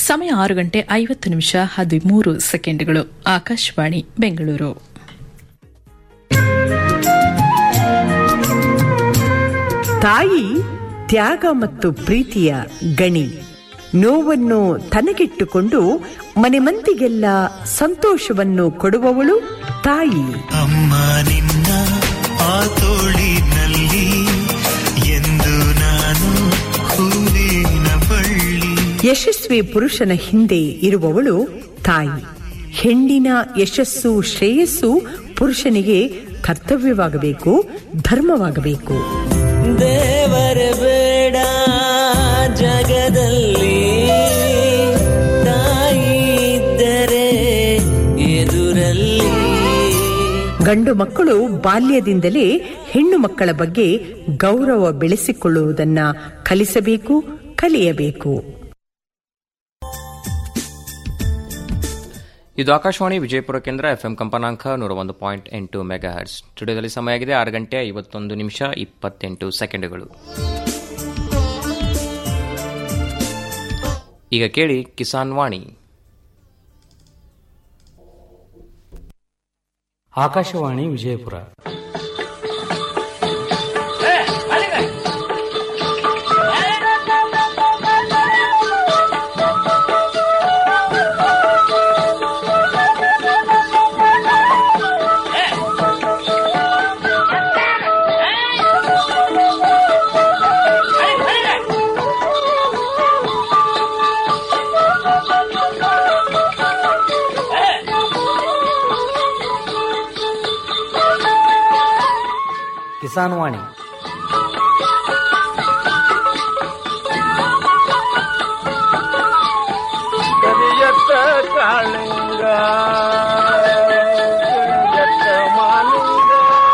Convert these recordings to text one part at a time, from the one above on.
ಸಮಯ ಆರು ಗಂಟೆ ಐವತ್ತು ನಿಮಿಷ ಹದಿಮೂರು ಸೆಕೆಂಡ್ಗಳು ಆಕಾಶವಾಣಿ ಬೆಂಗಳೂರು ತಾಯಿ ತ್ಯಾಗ ಮತ್ತು ಪ್ರೀತಿಯ ಗಣಿ ನೋವನ್ನು ತನಗಿಟ್ಟುಕೊಂಡು ಮನೆ ಮಂದಿಗೆಲ್ಲ ಸಂತೋಷವನ್ನು ಕೊಡುವವಳು ತಾಯಿ ಅಮ್ಮ ನಿನ್ನ ಆ ತೋಳಿನಲ್ಲಿ ಎಂದು ನಾನು ಹೂವಿನ ಬಳ್ಳಿ ಯಶಸ್ವಿ ಪುರುಷನ ಹಿಂದೆ ಇರುವವಳು ತಾಯಿ ಹೆಣ್ಣಿನ ಯಶಸ್ಸು ಶ್ರೇಯಸ್ಸು ಪುರುಷನಿಗೆ ಕರ್ತವ್ಯವಾಗಬೇಕು ಧರ್ಮವಾಗಬೇಕು ದೇವರ ಬೇಡ ಜಗದಲ್ಲಿ ತಾಯಿ ಇದ್ದರೆ ಎದುರಲ್ಲಿ ಗಂಡು ಮಕ್ಕಳು ಬಾಲ್ಯದಿಂದಲೇ ಹೆಣ್ಣು ಮಕ್ಕಳ ಬಗ್ಗೆ ಗೌರವ ಬೆಳೆಸಿಕೊಳ್ಳುವುದನ್ನ ಕಲಿಸಬೇಕು ಕಲಿಯಬೇಕು ಇದು ಆಕಾಶವಾಣಿ ವಿಜಯಪುರ ಕೇಂದ್ರ ಎಫ್ಎಂ ಕಂಪನಾಂಕ ನೂರ ಒಂದು ಪಾಯಿಂಟ್ ಎಂಟು ಮೆಗಾ ಹರ್ಸ್ ಸ್ಟುಡಿಯೋದಲ್ಲಿ ಸಮಯ ಆಗಿದೆ ಆರು ಗಂಟೆ ಐವತ್ತೊಂದು ನಿಮಿಷ ಇಪ್ಪತ್ತೆಂಟು ಸೆಕೆಂಡುಗಳು ಈಗ ಕೇಳಿ ಕಿಸಾನ್ ವಾಣಿ ಆಕಾಶವಾಣಿ ವಿಜಯಪುರ ಕಿಸಾನ್ ವಾಣಿ ಕರಿಯತ್ತ ಕಾಳಿಂಗ ಕರಿಯತ್ತ ಮಾಲಿಂಗ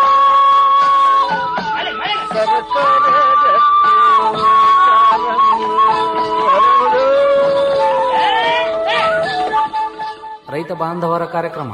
ಸರಸರ ರಕ್ತಿ ಕಾರಂಗಿ ಹರಡು. ರೈತ ಬಾಂಧವರ ಕಾರ್ಯಕ್ರಮ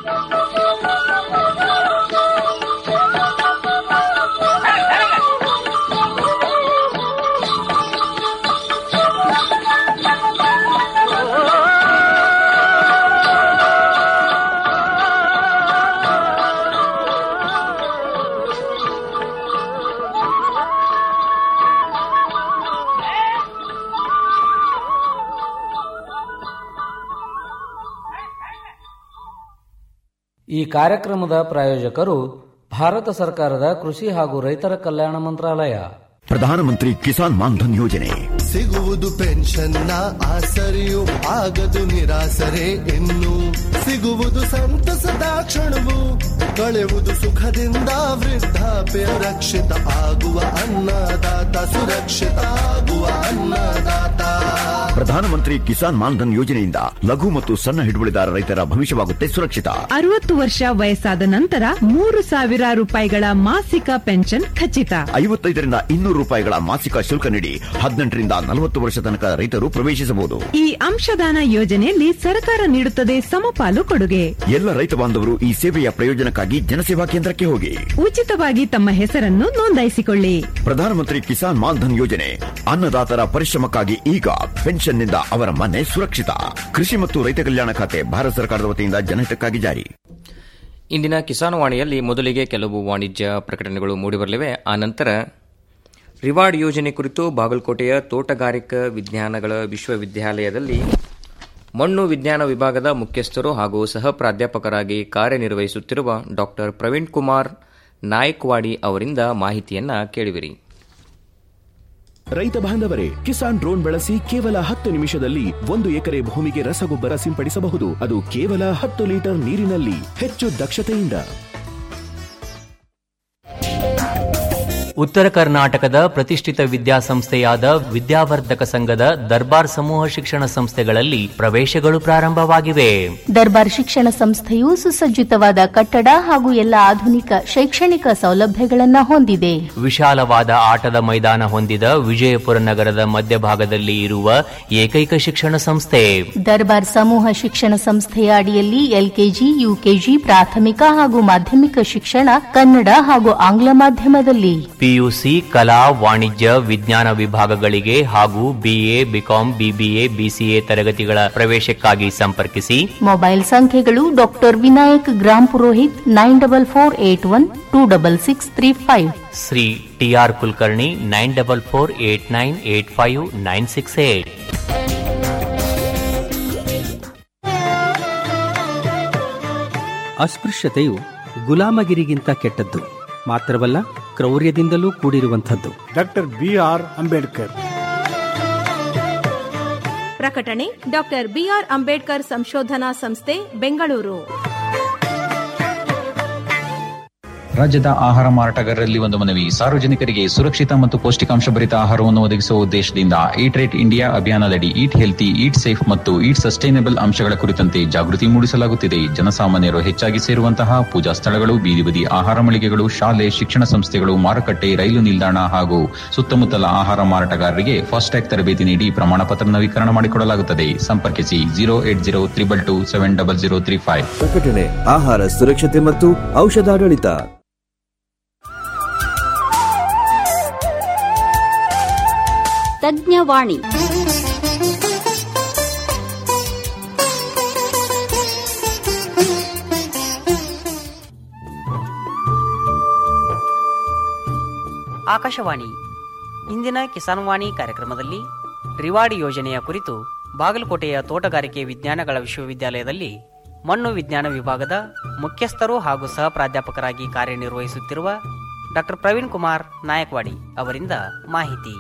ಈ ಕಾರ್ಯಕ್ರಮದ ಪ್ರಾಯೋಜಕರು ಭಾರತ ಸರ್ಕಾರದ ಕೃಷಿ ಹಾಗೂ ರೈತರ ಕಲ್ಯಾಣ ಮಂತ್ರಾಲಯ ಪ್ರಧಾನಮಂತ್ರಿ ಕಿಸಾನ್ ಮಾನ್ಧನ್ ಯೋಜನೆ ಸಿಗುವುದು ಪೆನ್ಷನ್ನ ಆಸರೆಯು ಆಗದು ನಿರಾಸರೆ ಇನ್ನು ಸಿಗುವುದು ಸಂತಸದ ಕ್ಷಣವು ಕಳೆಯುವುದು ಸುಖದಿಂದ ವೃದ್ಧಾಪ್ಯ ರಕ್ಷಿತ ಆಗುವ ಅನ್ನದಾತ ಸುರಕ್ಷಿತ ಆಗುವ ಅನ್ನದಾತ ಪ್ರಧಾನಮಂತ್ರಿ ಕಿಸಾನ್ ಮಾನ್ಧನ್ ಯೋಜನೆಯಿಂದ ಲಘು ಮತ್ತು ಸಣ್ಣ ಹಿಡುವಳಿದಾರ ರೈತರ ಭವಿಷ್ಯವಾಗುತ್ತೆ ಸುರಕ್ಷಿತ ಅರವತ್ತು ವರ್ಷ ವಯಸ್ಸಾದ ನಂತರ ಮೂರು ಸಾವಿರ ರೂಪಾಯಿಗಳ ಮಾಸಿಕ ಪೆನ್ಷನ್ ಖಚಿತ ಐವತ್ತೈದರಿಂದ ಇನ್ನೂರು ರೂಪಾಯಿಗಳ ಮಾಸಿಕ ಶುಲ್ಕ ನೀಡಿ ಹದಿನೆಂಟರಿಂದ ನಲವತ್ತು ವರ್ಷ ತನಕ ರೈತರು ಪ್ರವೇಶಿಸಬಹುದು ಈ ಅಂಶದಾನ ಯೋಜನೆಯಲ್ಲಿ ಸರ್ಕಾರ ನೀಡುತ್ತದೆ ಸಮಪಾಲು ಕೊಡುಗೆ ಎಲ್ಲ ರೈತ ಬಾಂಧವರು ಈ ಸೇವೆಯ ಪ್ರಯೋಜನಕ್ಕಾಗಿ ಜನಸೇವಾ ಕೇಂದ್ರಕ್ಕೆ ಹೋಗಿ ಉಚಿತವಾಗಿ ತಮ್ಮ ಹೆಸರನ್ನು ನೋಂದಾಯಿಸಿಕೊಳ್ಳಿ ಪ್ರಧಾನಮಂತ್ರಿ ಕಿಸಾನ್ ಮಾನ್ಧನ್ ಯೋಜನೆ ಅನ್ನದಾತರ ಪರಿಶ್ರಮಕ್ಕಾಗಿ ಈಗ ಪೆನ್ಷನ್ನಿಂದ ಅವರ ಮನೆ ಸುರಕ್ಷಿತ ಕೃಷಿ ಮತ್ತು ರೈತ ಕಲ್ಯಾಣ ಖಾತೆ ಭಾರತ ಸರ್ಕಾರದ ವತಿಯಿಂದ ಜನಹಿತಕ್ಕಾಗಿ ಜಾರಿ ಇಂದಿನ ಕಿಸಾನ್ ವಾಣಿಯಲ್ಲಿ ಮೊದಲಿಗೆ ಕೆಲವು ವಾಣಿಜ್ಯ ಪ್ರಕಟಣೆಗಳು ಮೂಡಿಬರಲಿವೆ ಆನಂತರ ರಿವಾರ್ಡ್ ಯೋಜನೆ ಕುರಿತು ಬಾಗಲಕೋಟೆಯ ತೋಟಗಾರಿಕಾ ವಿಜ್ಞಾನಗಳ ವಿಶ್ವವಿದ್ಯಾಲಯದಲ್ಲಿ ಮಣ್ಣು ವಿಜ್ಞಾನ ವಿಭಾಗದ ಮುಖ್ಯಸ್ಥರು ಹಾಗೂ ಸಹ ಪ್ರಾಧ್ಯಾಪಕರಾಗಿ ಕಾರ್ಯನಿರ್ವಹಿಸುತ್ತಿರುವ ಡಾಕ್ಟರ್ ಪ್ರವೀಣ್ ಕುಮಾರ್ ನಾಯಕ್ವಾಡಿ ಅವರಿಂದ ಮಾಹಿತಿಯನ್ನ ಕೇಳಿವಿರಿ ರೈತ ಬಾಂಧವರೇ ಕಿಸಾನ್ ಡ್ರೋನ್ ಬಳಸಿ ಕೇವಲ ಹತ್ತು ನಿಮಿಷದಲ್ಲಿ ಒಂದು ಎಕರೆ ಭೂಮಿಗೆ ರಸಗೊಬ್ಬರ ಸಿಂಪಡಿಸಬಹುದು ಅದು ಕೇವಲ ಹತ್ತು ಲೀಟರ್ ನೀರಿನಲ್ಲಿ ಹೆಚ್ಚು ದಕ್ಷತೆಯಿಂದ ಉತ್ತರ ಕರ್ನಾಟಕದ ಪ್ರತಿಷ್ಠಿತ ವಿದ್ಯಾಸಂಸ್ಥೆಯಾದ ವಿದ್ಯಾವರ್ಧಕ ಸಂಘದ ದರ್ಬಾರ್ ಸಮೂಹ ಶಿಕ್ಷಣ ಸಂಸ್ಥೆಗಳಲ್ಲಿ ಪ್ರವೇಶಗಳು ಪ್ರಾರಂಭವಾಗಿವೆ ದರ್ಬಾರ್ ಶಿಕ್ಷಣ ಸಂಸ್ಥೆಯು ಸುಸಜ್ಜಿತವಾದ ಕಟ್ಟಡ ಹಾಗೂ ಎಲ್ಲ ಆಧುನಿಕ ಶೈಕ್ಷಣಿಕ ಸೌಲಭ್ಯಗಳನ್ನು ಹೊಂದಿದೆ ವಿಶಾಲವಾದ ಆಟದ ಮೈದಾನ ಹೊಂದಿದ ವಿಜಯಪುರ ನಗರದ ಮಧ್ಯಭಾಗದಲ್ಲಿ ಇರುವ ಏಕೈಕ ಶಿಕ್ಷಣ ಸಂಸ್ಥೆ ದರ್ಬಾರ್ ಸಮೂಹ ಶಿಕ್ಷಣ ಸಂಸ್ಥೆಯ ಅಡಿಯಲ್ಲಿ ಎಲ್ಕೆಜಿ ಯುಕೆಜಿ ಪ್ರಾಥಮಿಕ ಹಾಗೂ ಮಾಧ್ಯಮಿಕ ಶಿಕ್ಷಣ ಕನ್ನಡ ಹಾಗೂ ಆಂಗ್ಲ ಮಾಧ್ಯಮದಲ್ಲಿ ಪಿಯುಸಿ ಕಲಾ ವಾಣಿಜ್ಯ ವಿಜ್ಞಾನ ವಿಭಾಗಗಳಿಗೆ ಹಾಗೂ ಬಿಎ ಬಿಕಾಂ ಬಿಬಿಎ ಬಿಸಿಎ ತರಗತಿಗಳ ಪ್ರವೇಶಕ್ಕಾಗಿ ಸಂಪರ್ಕಿಸಿ ಮೊಬೈಲ್ ಸಂಖ್ಯೆಗಳು ಡಾಕ್ಟರ್ ವಿನಾಯಕ್ ಗ್ರಾಮ್ Purohit nine double four eight one two double six three five Shri TR Kulkarni nine double four eight nine eight five nine six eight ಅಸ್ಪೃಶ್ಯತೆಯು ಗುಲಾಮಗಿರಿಗಿಂತ ಕೆಟ್ಟದ್ದು ಮಾತ್ರವಲ್ಲ ಕ್ರೌರ್ಯದಿಂದಲೂ ಕೂಡಿರುವಂಥದ್ದು ಡಾಕ್ಟರ್ ಬಿ ಆರ್ ಅಂಬೇಡ್ಕರ್ ಪ್ರಕಟಣೆ ಡಾಕ್ಟರ್ ಬಿಆರ್ ಅಂಬೇಡ್ಕರ್ ಸಂಶೋಧನಾ ಸಂಸ್ಥೆ ಬೆಂಗಳೂರು ರಾಜ್ಯದ ಆಹಾರ ಮಾರಾಟಗಾರರಲ್ಲಿ ಒಂದು ಮನವಿ ಸಾರ್ವಜನಿಕರಿಗೆ ಸುರಕ್ಷಿತ ಮತ್ತು ಪೌಷ್ಟಿಕಾಂಶ ಭರಿತ ಆಹಾರವನ್ನು ಒದಗಿಸುವ ಉದ್ದೇಶದಿಂದ ಈಟ್ ರೇಟ್ ಇಂಡಿಯಾ ಅಭಿಯಾನದಡಿ ಈಟ್ ಹೆಲ್ತಿ ಈಟ್ ಸೇಫ್ ಮತ್ತು ಈಟ್ ಸಸ್ಟೈನಬಲ್ ಅಂಶಗಳ ಕುರಿತಂತೆ ಜಾಗೃತಿ ಮೂಡಿಸಲಾಗುತ್ತಿದೆ ಜನಸಾಮಾನ್ಯರು ಹೆಚ್ಚಾಗಿ ಸೇರುವಂತಹ ಪೂಜಾ ಸ್ಥಳಗಳು ಬೀದಿ ಬದಿ ಆಹಾರ ಮಳಿಗೆಗಳು ಶಾಲೆ ಶಿಕ್ಷಣ ಸಂಸ್ಥೆಗಳು ಮಾರುಕಟ್ಟೆ ರೈಲು ನಿಲ್ದಾಣ ಹಾಗೂ ಸುತ್ತಮುತ್ತಲ ಆಹಾರ ಮಾರಾಟಗಾರರಿಗೆ ಫಾಸ್ಟ್ಯಾಗ್ ತರಬೇತಿ ನೀಡಿ ಪ್ರಮಾಣ ಪತ್ರ ನವೀಕರಣ ಮಾಡಿಕೊಡಲಾಗುತ್ತದೆ ಸಂಪರ್ಕಿಸಿ zero eight zero triple two seven double zero three five ಪ್ರಕಟಣೆ ಆಹಾರ ಸುರಕ್ಷತೆ ಮತ್ತು ಔಷಧಾಡಳಿತ ತಜ್ಞವಾಣಿ ಆಕಾಶವಾಣಿ ಇಂದಿನ ಕಿಸಾನ್ ವಾಣಿ ಕಾರ್ಯಕ್ರಮದಲ್ಲಿ ರಿವಾಡಿ ಯೋಜನೆಯ ಕುರಿತು ಬಾಗಲಕೋಟೆಯ ತೋಟಗಾರಿಕೆ ವಿಜ್ಞಾನಗಳ ವಿಶ್ವವಿದ್ಯಾಲಯದಲ್ಲಿ ಮಣ್ಣು ವಿಜ್ಞಾನ ವಿಭಾಗದ ಮುಖ್ಯಸ್ಥರು ಹಾಗೂ ಸಹ ಪ್ರಾಧ್ಯಾಪಕರಾಗಿ ಕಾರ್ಯನಿರ್ವಹಿಸುತ್ತಿರುವ ಡಾಕ್ಟರ್ ಪ್ರವೀಣ್ ಕುಮಾರ್ ನಾಯಕ್ವಾಡಿ ಅವರಿಂದ ಮಾಹಿತಿ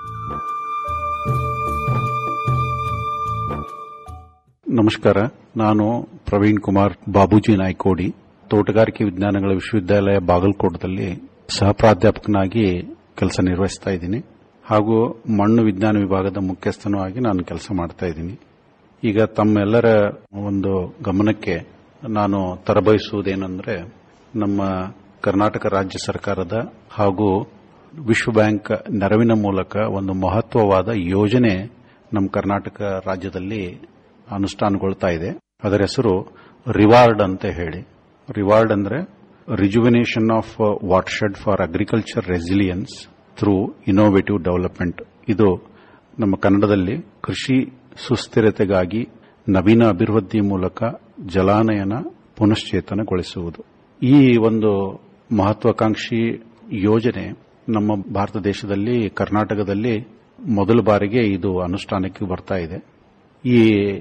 ನಮಸ್ಕಾರ ನಾನು ಪ್ರವೀಣ್ ಕುಮಾರ್ ಬಾಬೂಜಿ ನಾಯ್ಕೋಡಿ ತೋಟಗಾರಿಕೆ ವಿಜ್ಞಾನಗಳ ವಿಶ್ವವಿದ್ಯಾಲಯ ಬಾಗಲಕೋಟದಲ್ಲಿ ಸಹ ಪ್ರಾಧ್ಯಾಪಕನಾಗಿ ಕೆಲಸ ನಿರ್ವಹಿಸ್ತಾ ಇದ್ದೀನಿ ಹಾಗೂ ಮಣ್ಣು ವಿಜ್ಞಾನ ವಿಭಾಗದ ಮುಖ್ಯಸ್ಥನೂ ಆಗಿ ನಾನು ಕೆಲಸ ಮಾಡ್ತಾ ಇದ್ದೀನಿ ಈಗ ತಮ್ಮೆಲ್ಲರ ಒಂದು ಗಮನಕ್ಕೆ ನಾನು ತರಬಯಸುವುದೇನೆಂದರೆ ನಮ್ಮ ಕರ್ನಾಟಕ ರಾಜ್ಯ ಸರ್ಕಾರದ ಹಾಗೂ ವಿಶ್ವ ಬ್ಯಾಂಕ್ ನೆರವಿನ ಮೂಲಕ ಒಂದು ಮಹತ್ವವಾದ ಯೋಜನೆ ನಮ್ಮ ಕರ್ನಾಟಕ ರಾಜ್ಯದಲ್ಲಿ ಅನುಷ್ಠಾನಗೊಳ್ತಾ ಇದೆ ಅದರ ಹೆಸರು ರಿವಾರ್ಡ್ ಅಂತ ಹೇಳಿ ರಿವಾರ್ಡ್ ಅಂದ್ರೆ rejuvenation of watershed for agriculture resilience through innovative development ಇದು ನಮ್ಮ ಕನ್ನಡದಲ್ಲಿ ಕೃಷಿ ಸುಸ್ಥಿರತೆಗಾಗಿ ನವೀನ ಅಭಿವೃದ್ಧಿ ಮೂಲಕ ಜಲಾನಯನ ಪುನಶ್ಚೇತನಗೊಳಿಸುವುದು ಈ ಒಂದು ಮಹತ್ವಾಕಾಂಕ್ಷಿ ಯೋಜನೆ ನಮ್ಮ ಭಾರತ ದೇಶದಲ್ಲಿ ಕರ್ನಾಟಕದಲ್ಲಿ ಮೊದಲ ಬಾರಿಗೆ ಇದು ಅನುಷ್ಠಾನಕ್ಕೆ ಬರ್ತಾ ಇದೆ ಈ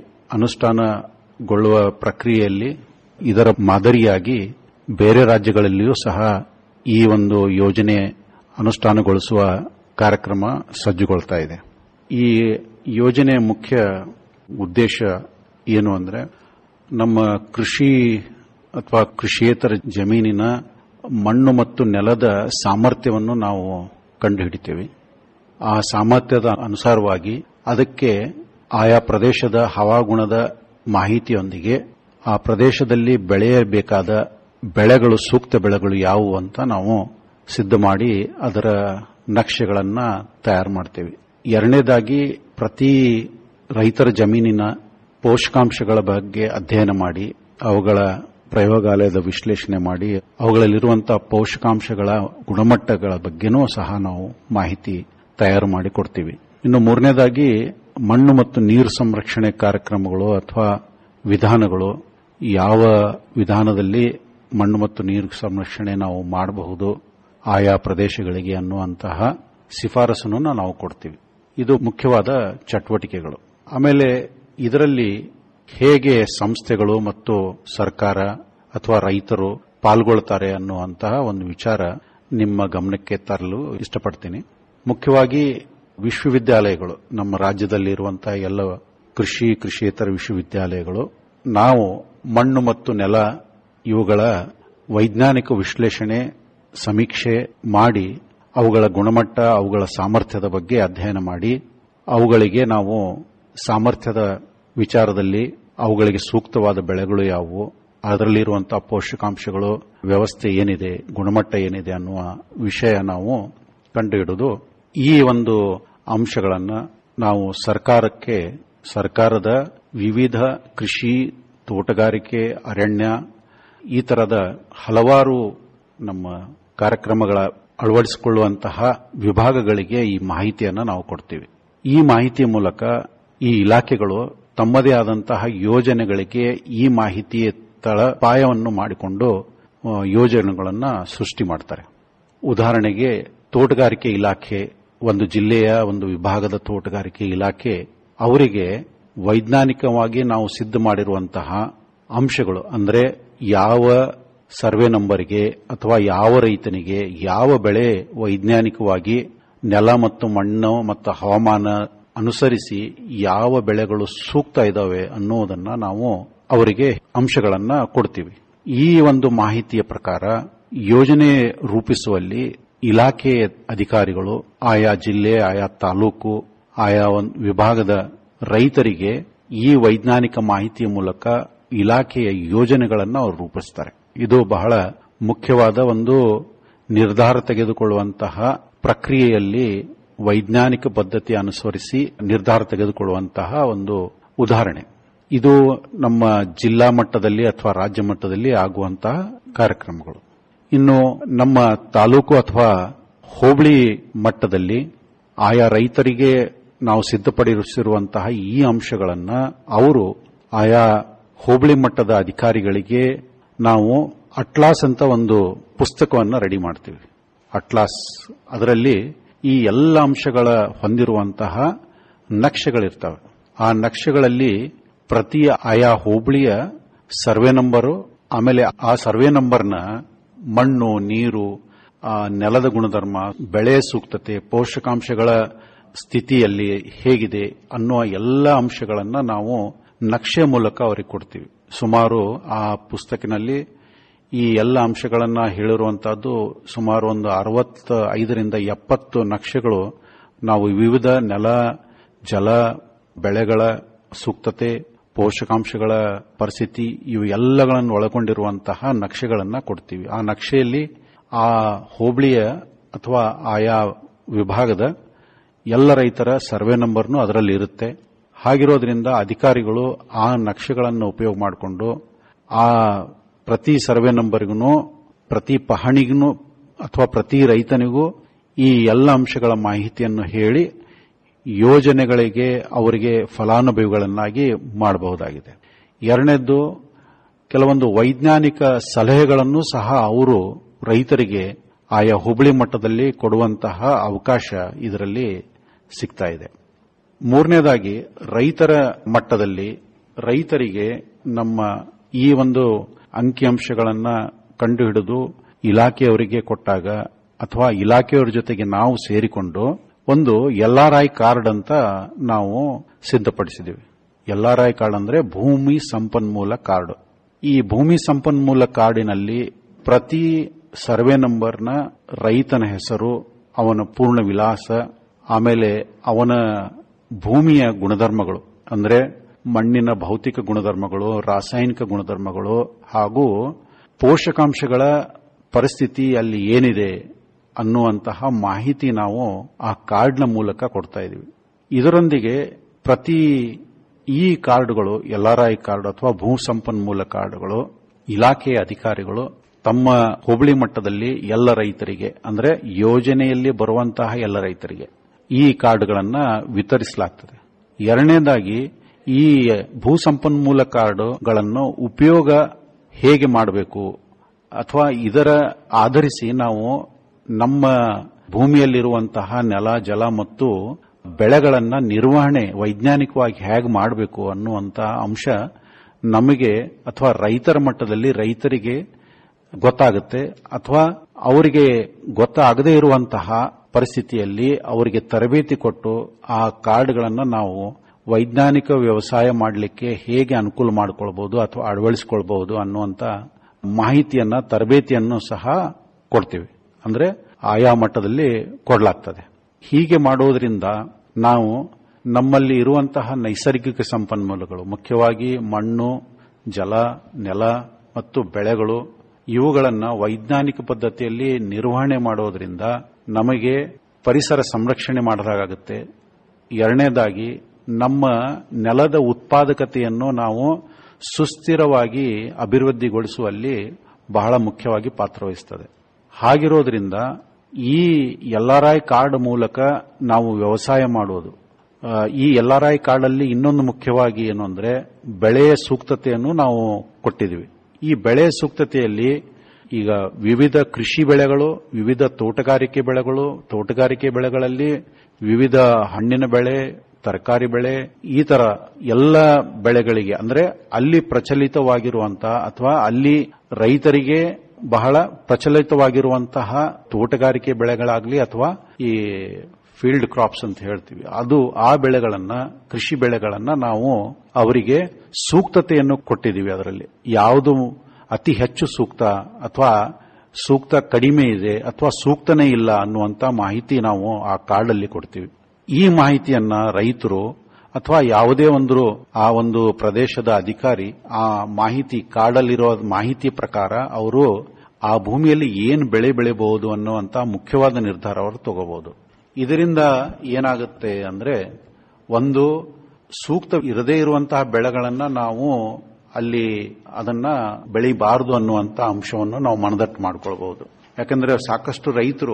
ಅನುಷ್ಠಾನಗೊಳ್ಳುವ ಪ್ರಕ್ರಿಯೆಯಲ್ಲಿ ಇದರ ಮಾದರಿಯಾಗಿ ಬೇರೆ ರಾಜ್ಯಗಳಲ್ಲಿಯೂ ಸಹ ಈ ಒಂದು ಯೋಜನೆ ಅನುಷ್ಠಾನಗೊಳಿಸುವ ಕಾರ್ಯಕ್ರಮ ಸಜ್ಜುಗೊಳ್ತಾ ಇದೆ ಈ ಯೋಜನೆಯ ಮುಖ್ಯ ಉದ್ದೇಶ ಏನು ಅಂದ್ರೆ ನಮ್ಮ ಕೃಷಿ ಅಥವಾ ಕೃಷಿಯೇತರ ಜಮೀನಿನ ಮಣ್ಣು ಮತ್ತು ನೆಲದ ಸಾಮರ್ಥ್ಯವನ್ನು ನಾವು ಕಂಡುಹಿಡಿತೇವೆ ಆ ಸಾಮರ್ಥ್ಯದ ಅನುಸಾರವಾಗಿ ಅದಕ್ಕೆ ಆಯಾ ಪ್ರದೇಶದ ಹವಾಗುಣದ ಮಾಹಿತಿಯೊಂದಿಗೆ ಆ ಪ್ರದೇಶದಲ್ಲಿ ಬೆಳೆಯಬೇಕಾದ ಬೆಳೆಗಳು ಸೂಕ್ತ ಬೆಳೆಗಳು ಯಾವುವು ಅಂತ ನಾವು ಸಿದ್ಧ ಮಾಡಿ ಅದರ ನಕ್ಷೆಗಳನ್ನ ತಯಾರು ಮಾಡ್ತೇವೆ ಎರಡನೇದಾಗಿ ಪ್ರತಿ ರೈತರ ಜಮೀನಿನ ಪೋಷಕಾಂಶಗಳ ಬಗ್ಗೆ ಅಧ್ಯಯನ ಮಾಡಿ ಅವುಗಳ ಪ್ರಯೋಗಾಲಯದ ವಿಶ್ಲೇಷಣೆ ಮಾಡಿ ಅವುಗಳಲ್ಲಿರುವಂತಹ ಪೋಷಕಾಂಶಗಳ ಗುಣಮಟ್ಟಗಳ ಬಗ್ಗೆನೂ ಸಹ ನಾವು ಮಾಹಿತಿ ತಯಾರು ಮಾಡಿ ಕೊಡ್ತೀವಿ ಇನ್ನು ಮೂರನೇದಾಗಿ ಮಣ್ಣು ಮತ್ತು ನೀರು ಸಂರಕ್ಷಣೆ ಕಾರ್ಯಕ್ರಮಗಳು ಅಥವಾ ವಿಧಾನಗಳು ಯಾವ ವಿಧಾನದಲ್ಲಿ ಮಣ್ಣು ಮತ್ತು ನೀರು ಸಂರಕ್ಷಣೆ ನಾವು ಮಾಡಬಹುದು ಆಯಾ ಪ್ರದೇಶಗಳಿಗೆ ಅನ್ನುವಂತಹ ಶಿಫಾರಸನ್ನು ನಾವು ಕೊಡ್ತೀವಿ ಇದು ಮುಖ್ಯವಾದ ಚಟುವಟಿಕೆಗಳು ಆಮೇಲೆ ಇದರಲ್ಲಿ ಹೇಗೆ ಸಂಸ್ಥೆಗಳು ಮತ್ತು ಸರ್ಕಾರ ಅಥವಾ ರೈತರು ಪಾಲ್ಗೊಳ್ತಾರೆ ಅನ್ನುವಂತಹ ಒಂದು ವಿಚಾರ ನಿಮ್ಮ ಗಮನಕ್ಕೆ ತರಲು ಇಷ್ಟಪಡ್ತೀನಿ ಮುಖ್ಯವಾಗಿ ವಿಶ್ವವಿದ್ಯಾಲಯಗಳು ನಮ್ಮ ರಾಜ್ಯದಲ್ಲಿರುವಂತಹ ಎಲ್ಲ ಕೃಷಿ ಕೃಷಿಯೇತರ ವಿಶ್ವವಿದ್ಯಾಲಯಗಳು ನಾವು ಮಣ್ಣು ಮತ್ತು ನೆಲ ಇವುಗಳ ವೈಜ್ಞಾನಿಕ ವಿಶ್ಲೇಷಣೆ ಸಮೀಕ್ಷೆ ಮಾಡಿ ಅವುಗಳ ಗುಣಮಟ್ಟ ಅವುಗಳ ಸಾಮರ್ಥ್ಯದ ಬಗ್ಗೆ ಅಧ್ಯಯನ ಮಾಡಿ ಅವುಗಳಿಗೆ ನಾವು ಸಾಮರ್ಥ್ಯದ ವಿಚಾರದಲ್ಲಿ ಅವುಗಳಿಗೆ ಸೂಕ್ತವಾದ ಬೆಳೆಗಳು ಯಾವುವು ಅದರಲ್ಲಿರುವಂತಹ ಪೋಷಕಾಂಶಗಳು ವ್ಯವಸ್ಥೆ ಏನಿದೆ ಗುಣಮಟ್ಟ ಏನಿದೆ ಅನ್ನುವ ವಿಷಯ ನಾವು ಕಂಡುಹಿಡಿದು ಈ ಒಂದು ಅಂಶಗಳನ್ನು ನಾವು ಸರ್ಕಾರಕ್ಕೆ ಸರ್ಕಾರದ ವಿವಿಧ ಕೃಷಿ ತೋಟಗಾರಿಕೆ ಅರಣ್ಯ ಈ ತರದ ಹಲವಾರು ನಮ್ಮ ಕಾರ್ಯಕ್ರಮಗಳ ಅಳವಡಿಸಿಕೊಳ್ಳುವಂತಹ ವಿಭಾಗಗಳಿಗೆ ಈ ಮಾಹಿತಿಯನ್ನು ನಾವು ಕೊಡ್ತೀವಿ ಈ ಮಾಹಿತಿಯ ಮೂಲಕ ಈ ಇಲಾಖೆಗಳು ತಮ್ಮದೇ ಆದಂತಹ ಯೋಜನೆಗಳಿಗೆ ಈ ಮಾಹಿತಿಯ ತಳಪಾಯವನ್ನು ಮಾಡಿಕೊಂಡು ಆ, ಯೋಜನೆಗಳನ್ನ ಸೃಷ್ಟಿ ಮಾಡ್ತಾರೆ ಉದಾಹರಣೆಗೆ ತೋಟಗಾರಿಕೆ ಇಲಾಖೆ ಒಂದು ಜಿಲ್ಲೆಯ ಒಂದು ವಿಭಾಗದ ತೋಟಗಾರಿಕೆ ಇಲಾಖೆ ಅವರಿಗೆ ವೈಜ್ಞಾನಿಕವಾಗಿ ನಾವು ಸಿದ್ಧ ಮಾಡಿರುವಂತಹ ಅಂಶಗಳು ಅಂದ್ರೆ ಯಾವ ಸರ್ವೆ ನಂಬರ್ಗೆ ಅಥವಾ ಯಾವ ರೈತನಿಗೆ ಯಾವ ಬೆಳೆ ವೈಜ್ಞಾನಿಕವಾಗಿ ನೆಲ ಮತ್ತು ಮಣ್ಣು ಮತ್ತು ಹವಾಮಾನ ಅನುಸರಿಸಿ ಯಾವ ಬೆಳೆಗಳು ಸೂಕ್ತ ಇದಾವೆ ಅನ್ನುವುದನ್ನ ನಾವು ಅವರಿಗೆ ಅಂಶಗಳನ್ನ ಕೊಡ್ತೀವಿ ಈ ಒಂದು ಮಾಹಿತಿಯ ಪ್ರಕಾರ ಯೋಜನೆ ರೂಪಿಸುವಲ್ಲಿ ಇಲಾಖೆ ಅಧಿಕಾರಿಗಳು ಆಯಾ ಜಿಲ್ಲೆ ಆಯಾ ತಾಲೂಕು ಆಯಾ ಒಂದು ವಿಭಾಗದ ರೈತರಿಗೆ ಈ ವೈಜ್ಞಾನಿಕ ಮಾಹಿತಿಯ ಮೂಲಕ ಇಲಾಖೆಯ ಯೋಜನೆಗಳನ್ನು ಅವರು ರೂಪಿಸ್ತಾರೆ ಇದು ಬಹಳ ಮುಖ್ಯವಾದ ಒಂದು ನಿರ್ಧಾರ ತೆಗೆದುಕೊಳ್ಳುವಂತಹ ಪ್ರಕ್ರಿಯೆಯಲ್ಲಿ ವೈಜ್ಞಾನಿಕ ಪದ್ಧತಿ ಅನುಸರಿಸಿ ನಿರ್ಧಾರ ತೆಗೆದುಕೊಳ್ಳುವಂತಹ ಒಂದು ಉದಾಹರಣೆ ಇದು ನಮ್ಮ ಜಿಲ್ಲಾ ಮಟ್ಟದಲ್ಲಿ ಅಥವಾ ರಾಜ್ಯ ಮಟ್ಟದಲ್ಲಿ ಆಗುವಂತಹ ಕಾರ್ಯಕ್ರಮಗಳು ಇನ್ನು ನಮ್ಮ ತಾಲೂಕು ಅಥವಾ ಹೋಬಳಿ ಮಟ್ಟದಲ್ಲಿ ಆಯಾ ರೈತರಿಗೆ ನಾವು ಸಿದ್ಧಪಡಿಸಿರುವಂತಹ ಈ ಅಂಶಗಳನ್ನ ಅವರು ಆಯಾ ಹೋಬಳಿ ಮಟ್ಟದ ಅಧಿಕಾರಿಗಳಿಗೆ ನಾವು ಅಟ್ಲಾಸ್ ಅಂತ ಒಂದು ಪುಸ್ತಕವನ್ನು ರೆಡಿ ಮಾಡ್ತೀವಿ ಅಟ್ಲಾಸ್ ಅದರಲ್ಲಿ ಈ ಎಲ್ಲ ಅಂಶಗಳ ಹೊಂದಿರುವಂತಹ ನಕ್ಷೆಗಳಿರ್ತವೆ ಆ ನಕ್ಷೆಗಳಲ್ಲಿ ಪ್ರತಿ ಆಯಾ ಹೋಬಳಿಯ ಸರ್ವೆ ನಂಬರು ಆಮೇಲೆ ಆ ಸರ್ವೆ ನಂಬರ್ನ ಮಣ್ಣು ನೀರು ಆ ನೆಲದ ಗುಣಧರ್ಮ ಬೆಳೆ ಸೂಕ್ತತೆ ಪೋಷಕಾಂಶಗಳ ಸ್ಥಿತಿಯಲ್ಲಿ ಹೇಗಿದೆ ಅನ್ನುವ ಎಲ್ಲ ಅಂಶಗಳನ್ನ ನಾವು ನಕ್ಷೆ ಮೂಲಕ ಅವರಿಗೆ ಕೊಡ್ತೀವಿ ಸುಮಾರು ಆ ಪುಸ್ತಕಿನಲ್ಲಿ ಈ ಎಲ್ಲ ಅಂಶಗಳನ್ನ ಹೇಳಿರುವಂತಹದ್ದು ಸುಮಾರು ಒಂದು ಅರವತ್ತ ಐದರಿಂದ ಎಪ್ಪತ್ತು ನಕ್ಷೆಗಳು ನಾವು ವಿವಿಧ ನೆಲ ಜಲ ಬೆಳೆಗಳ ಸೂಕ್ತತೆ ಪೋಷಕಾಂಶಗಳ ಪರಿಸ್ಥಿತಿ ಇವು ಎಲ್ಲಗಳನ್ನು ಒಳಗೊಂಡಿರುವಂತಹ ನಕ್ಷೆಗಳನ್ನ ಕೊಡ್ತೀವಿ ಆ ನಕ್ಷೆಯಲ್ಲಿ ಆ ಹೋಬಳಿಯ ಅಥವಾ ಆಯಾ ವಿಭಾಗದ ಎಲ್ಲ ರೈತರ ಸರ್ವೆ ನಂಬರ್ನು ಅದರಲ್ಲಿ ಇರುತ್ತೆ ಹಾಗಿರೋದ್ರಿಂದ ಅಧಿಕಾರಿಗಳು ಆ ನಕ್ಷೆಗಳನ್ನು ಉಪಯೋಗ ಮಾಡಿಕೊಂಡು ಆ ಪ್ರತಿ ಸರ್ವೆ ನಂಬರ್ಗೂ ಪ್ರತಿ ಪಹಣಿಗೂ ಅಥವಾ ಪ್ರತಿ ರೈತನಿಗೂ ಈ ಎಲ್ಲ ಅಂಶಗಳ ಮಾಹಿತಿಯನ್ನು ಹೇಳಿ ಯೋಜನೆಗಳಿಗೆ ಅವರಿಗೆ ಫಲಾನುಭವಿಗಳನ್ನಾಗಿ ಮಾಡಬಹುದಾಗಿದೆ ಎರಡನೇದ್ದು ಕೆಲವೊಂದು ವೈಜ್ಞಾನಿಕ ಸಲಹೆಗಳನ್ನು ಸಹ ಅವರು ರೈತರಿಗೆ ಆಯಾ ಹುಬ್ಳಿ ಮಟ್ಟದಲ್ಲಿ ಕೊಡುವಂತಹ ಅವಕಾಶ ಇದರಲ್ಲಿ ಸಿಗ್ತಾ ಇದೆ ಮೂರನೇದಾಗಿ ರೈತರ ಮಟ್ಟದಲ್ಲಿ ರೈತರಿಗೆ ನಮ್ಮ ಈ ಒಂದು ಅಂಕಿಅಂಶಗಳನ್ನ ಕಂಡುಹಿಡಿದು ಇಲಾಖೆಯವರಿಗೆ ಕೊಟ್ಟಾಗ ಅಥವಾ ಇಲಾಖೆಯವರ ಜೊತೆಗೆ ನಾವು ಸೇರಿಕೊಂಡು ಒಂದು ಎಲ್ಆರ್ಐ ಕಾರ್ಡ್ ಅಂತ ನಾವು ಸಿದ್ಧಪಡಿಸಿದ್ದೀವಿ ಎಲ್ಆರ್ಐ ಕಾರ್ಡ್ ಅಂದ್ರೆ ಭೂಮಿ ಸಂಪನ್ಮೂಲ ಕಾರ್ಡ್ ಈ ಭೂಮಿ ಸಂಪನ್ಮೂಲ ಕಾರ್ಡಿನಲ್ಲಿ ಪ್ರತಿ ಸರ್ವೆ ನಂಬರ್ನ ರೈತನ ಹೆಸರು ಅವನ ಪೂರ್ಣ ವಿಳಾಸ ಆಮೇಲೆ ಅವನ ಭೂಮಿಯ ಗುಣಧರ್ಮಗಳು ಅಂದ್ರೆ ಮಣ್ಣಿನ ಭೌತಿಕ ಗುಣಧರ್ಮಗಳು ರಾಸಾಯನಿಕ ಗುಣಧರ್ಮಗಳು ಹಾಗೂ ಪೋಷಕಾಂಶಗಳ ಪರಿಸ್ಥಿತಿ ಅಲ್ಲಿ ಏನಿದೆ ಅನ್ನುವಂತಹ ಮಾಹಿತಿ ನಾವು ಆ ಕಾರ್ಡ್ನ ಮೂಲಕ ಕೊಡ್ತಾ ಇದೀವಿ ಇದರೊಂದಿಗೆ ಪ್ರತಿ ಈ ಕಾರ್ಡ್ಗಳು ಎಲ್ಆರ್ಐ ಕಾರ್ಡ್ ಅಥವಾ ಭೂ ಸಂಪನ್ಮೂಲ ಕಾರ್ಡ್ಗಳು ಇಲಾಖೆಯ ಅಧಿಕಾರಿಗಳು ತಮ್ಮ ಹೋಬಳಿ ಮಟ್ಟದಲ್ಲಿ ಎಲ್ಲ ರೈತರಿಗೆ ಅಂದ್ರೆ ಯೋಜನೆಯಲ್ಲಿ ಬರುವಂತಹ ಎಲ್ಲ ರೈತರಿಗೆ ಈ ಕಾರ್ಡ್ಗಳನ್ನ ವಿತರಿಸಲಾಗ್ತದೆ ಎರಡನೇದಾಗಿ ಈ ಭೂ ಸಂಪನ್ಮೂಲ ಕಾರ್ಡ್ಗಳನ್ನು ಉಪಯೋಗ ಹೇಗೆ ಮಾಡಬೇಕು ಅಥವಾ ಇದರ ಆಧರಿಸಿ ನಾವು ನಮ್ಮ ಭೂಮಿಯಲ್ಲಿರುವಂತಹ ನೆಲ ಜಲ ಮತ್ತು ಬೆಳೆಗಳನ್ನ ನಿರ್ವಹಣೆ ವೈಜ್ಞಾನಿಕವಾಗಿ ಹೇಗೆ ಮಾಡಬೇಕು ಅನ್ನುವಂತ ಅಂಶ ನಮಗೆ ಅಥವಾ ರೈತರ ಮಟ್ಟದಲ್ಲಿ ರೈತರಿಗೆ ಗೊತ್ತಾಗುತ್ತೆ ಅಥವಾ ಅವರಿಗೆ ಗೊತ್ತಾಗದೇ ಇರುವಂತಹ ಪರಿಸ್ಥಿತಿಯಲ್ಲಿ ಅವರಿಗೆ ತರಬೇತಿ ಕೊಟ್ಟು ಆ ಕಾರ್ಡ್ಗಳನ್ನು ನಾವು ವೈಜ್ಞಾನಿಕ ವ್ಯವಸಾಯ ಮಾಡಲಿಕ್ಕೆ ಹೇಗೆ ಅನುಕೂಲ ಮಾಡಿಕೊಳ್ಬಹುದು ಅಥವಾ ಅಳವಡಿಸಿಕೊಳ್ಬಹುದು ಅನ್ನುವಂತ ಮಾಹಿತಿಯನ್ನ ತರಬೇತಿಯನ್ನು ಸಹ ಕೊಡ್ತೀವಿ ಅಂದ್ರೆ ಆಯಾ ಮಟ್ಟದಲ್ಲಿ ಕೊಡಲಾಗ್ತದೆ ಹೀಗೆ ಮಾಡುವುದರಿಂದ ನಾವು ನಮ್ಮಲ್ಲಿ ಇರುವಂತಹ ನೈಸರ್ಗಿಕ ಸಂಪನ್ಮೂಲಗಳು ಮುಖ್ಯವಾಗಿ ಮಣ್ಣು ಜಲ ನೆಲ ಮತ್ತು ಬೆಳೆಗಳು ಇವುಗಳನ್ನು ವೈಜ್ಞಾನಿಕ ಪದ್ಧತಿಯಲ್ಲಿ ನಿರ್ವಹಣೆ ಮಾಡೋದ್ರಿಂದ ನಮಗೆ ಪರಿಸರ ಸಂರಕ್ಷಣೆ ಮಾಡಿದಾಗುತ್ತೆ ಎರಡನೇದಾಗಿ ನಮ್ಮ ನೆಲದ ಉತ್ಪಾದಕತೆಯನ್ನು ನಾವು ಸುಸ್ಥಿರವಾಗಿ ಅಭಿವೃದ್ಧಿಗೊಳಿಸುವಲ್ಲಿ ಬಹಳ ಮುಖ್ಯವಾಗಿ ಪಾತ್ರವಹಿಸುತ್ತದೆ ಹಾಗಿರೋದ್ರಿಂದ ಈ ಎಲ್ ಆರ್ ಐ ಕಾರ್ಡ್ ಮೂಲಕ ನಾವು ವ್ಯವಸಾಯ ಮಾಡುವುದು ಆ, ಈ ಎಲ್ ಆರ್ ಐ ಕಾರ್ಡ್ ಅಲ್ಲಿ ಇನ್ನೊಂದು ಮುಖ್ಯವಾಗಿ ಏನು ಅಂದ್ರೆ ಬೆಳೆಯ ಸೂಕ್ತತೆಯನ್ನು ನಾವು ಕೊಟ್ಟಿದ್ದೀವಿ ಈ ಬೆಳೆಯ ಸೂಕ್ತತೆಯಲ್ಲಿ ಈಗ ವಿವಿಧ ಕೃಷಿ ಬೆಳೆಗಳು ವಿವಿಧ ತೋಟಗಾರಿಕೆ ಬೆಳೆಗಳು ತೋಟಗಾರಿಕೆ ಬೆಳೆಗಳಲ್ಲಿ ವಿವಿಧ ಹಣ್ಣಿನ ಬೆಳೆ ತರಕಾರಿ ಬೆಳೆ ಈ ತರ ಎಲ್ಲ ಬೆಳೆಗಳಿಗೆ ಅಂದ್ರೆ ಅಲ್ಲಿ ಪ್ರಚಲಿತವಾಗಿರುವಂತಹ ಅಥವಾ ಅಲ್ಲಿ ರೈತರಿಗೆ ಬಹಳ ಪ್ರಚಲಿತವಾಗಿರುವಂತಹ ತೋಟಗಾರಿಕೆ ಬೆಳೆಗಳಾಗ್ಲಿ ಅಥವಾ ಈ ಫೀಲ್ಡ್ ಕ್ರಾಪ್ಸ್ ಅಂತ ಹೇಳ್ತೀವಿ ಅದು ಆ ಬೆಳೆಗಳನ್ನ ಕೃಷಿ ಬೆಳೆಗಳನ್ನ ನಾವು ಅವರಿಗೆ ಸೂಕ್ತತೆಯನ್ನು ಕೊಟ್ಟಿದ್ದೀವಿ ಅದರಲ್ಲಿ ಯಾವುದು ಅತಿ ಹೆಚ್ಚು ಸೂಕ್ತ ಅಥವಾ ಸೂಕ್ತ ಕಡಿಮೆ ಇದೆ ಅಥವಾ ಸೂಕ್ತನೇ ಇಲ್ಲ ಅನ್ನುವಂತ ಮಾಹಿತಿ ನಾವು ಆ ಕಾರ್ಡಲ್ಲಿ ಕೊಡ್ತೀವಿ ಈ ಮಾಹಿತಿಯನ್ನ ರೈತರು ಅಥವಾ ಯಾವುದೇ ಒಂದು ಆ ಒಂದು ಪ್ರದೇಶದ ಅಧಿಕಾರಿ ಆ ಮಾಹಿತಿ ಕಾರ್ಡಲ್ಲಿರೋ ಮಾಹಿತಿ ಪ್ರಕಾರ ಅವರು ಆ ಭೂಮಿಯಲ್ಲಿ ಏನು ಬೆಳೆ ಬೆಳೆಯಬಹುದು ಅನ್ನುವಂತ ಮುಖ್ಯವಾದ ನಿರ್ಧಾರ ಅವರು ತಗೋಬಹುದು ಇದರಿಂದ ಏನಾಗುತ್ತೆ ಅಂದ್ರೆ ಒಂದು ಸೂಕ್ತ ಇರದೇ ಇರುವಂತಹ ಬೆಳೆಗಳನ್ನ ನಾವು ಅಲ್ಲಿ ಅದನ್ನ ಬೆಳಿಬಾರದು ಅನ್ನುವಂತ ಅಂಶವನ್ನು ನಾವು ಮನದಟ್ಟು ಮಾಡ್ಕೊಳ್ಬಹುದು ಯಾಕಂದ್ರೆ ಸಾಕಷ್ಟು ರೈತರು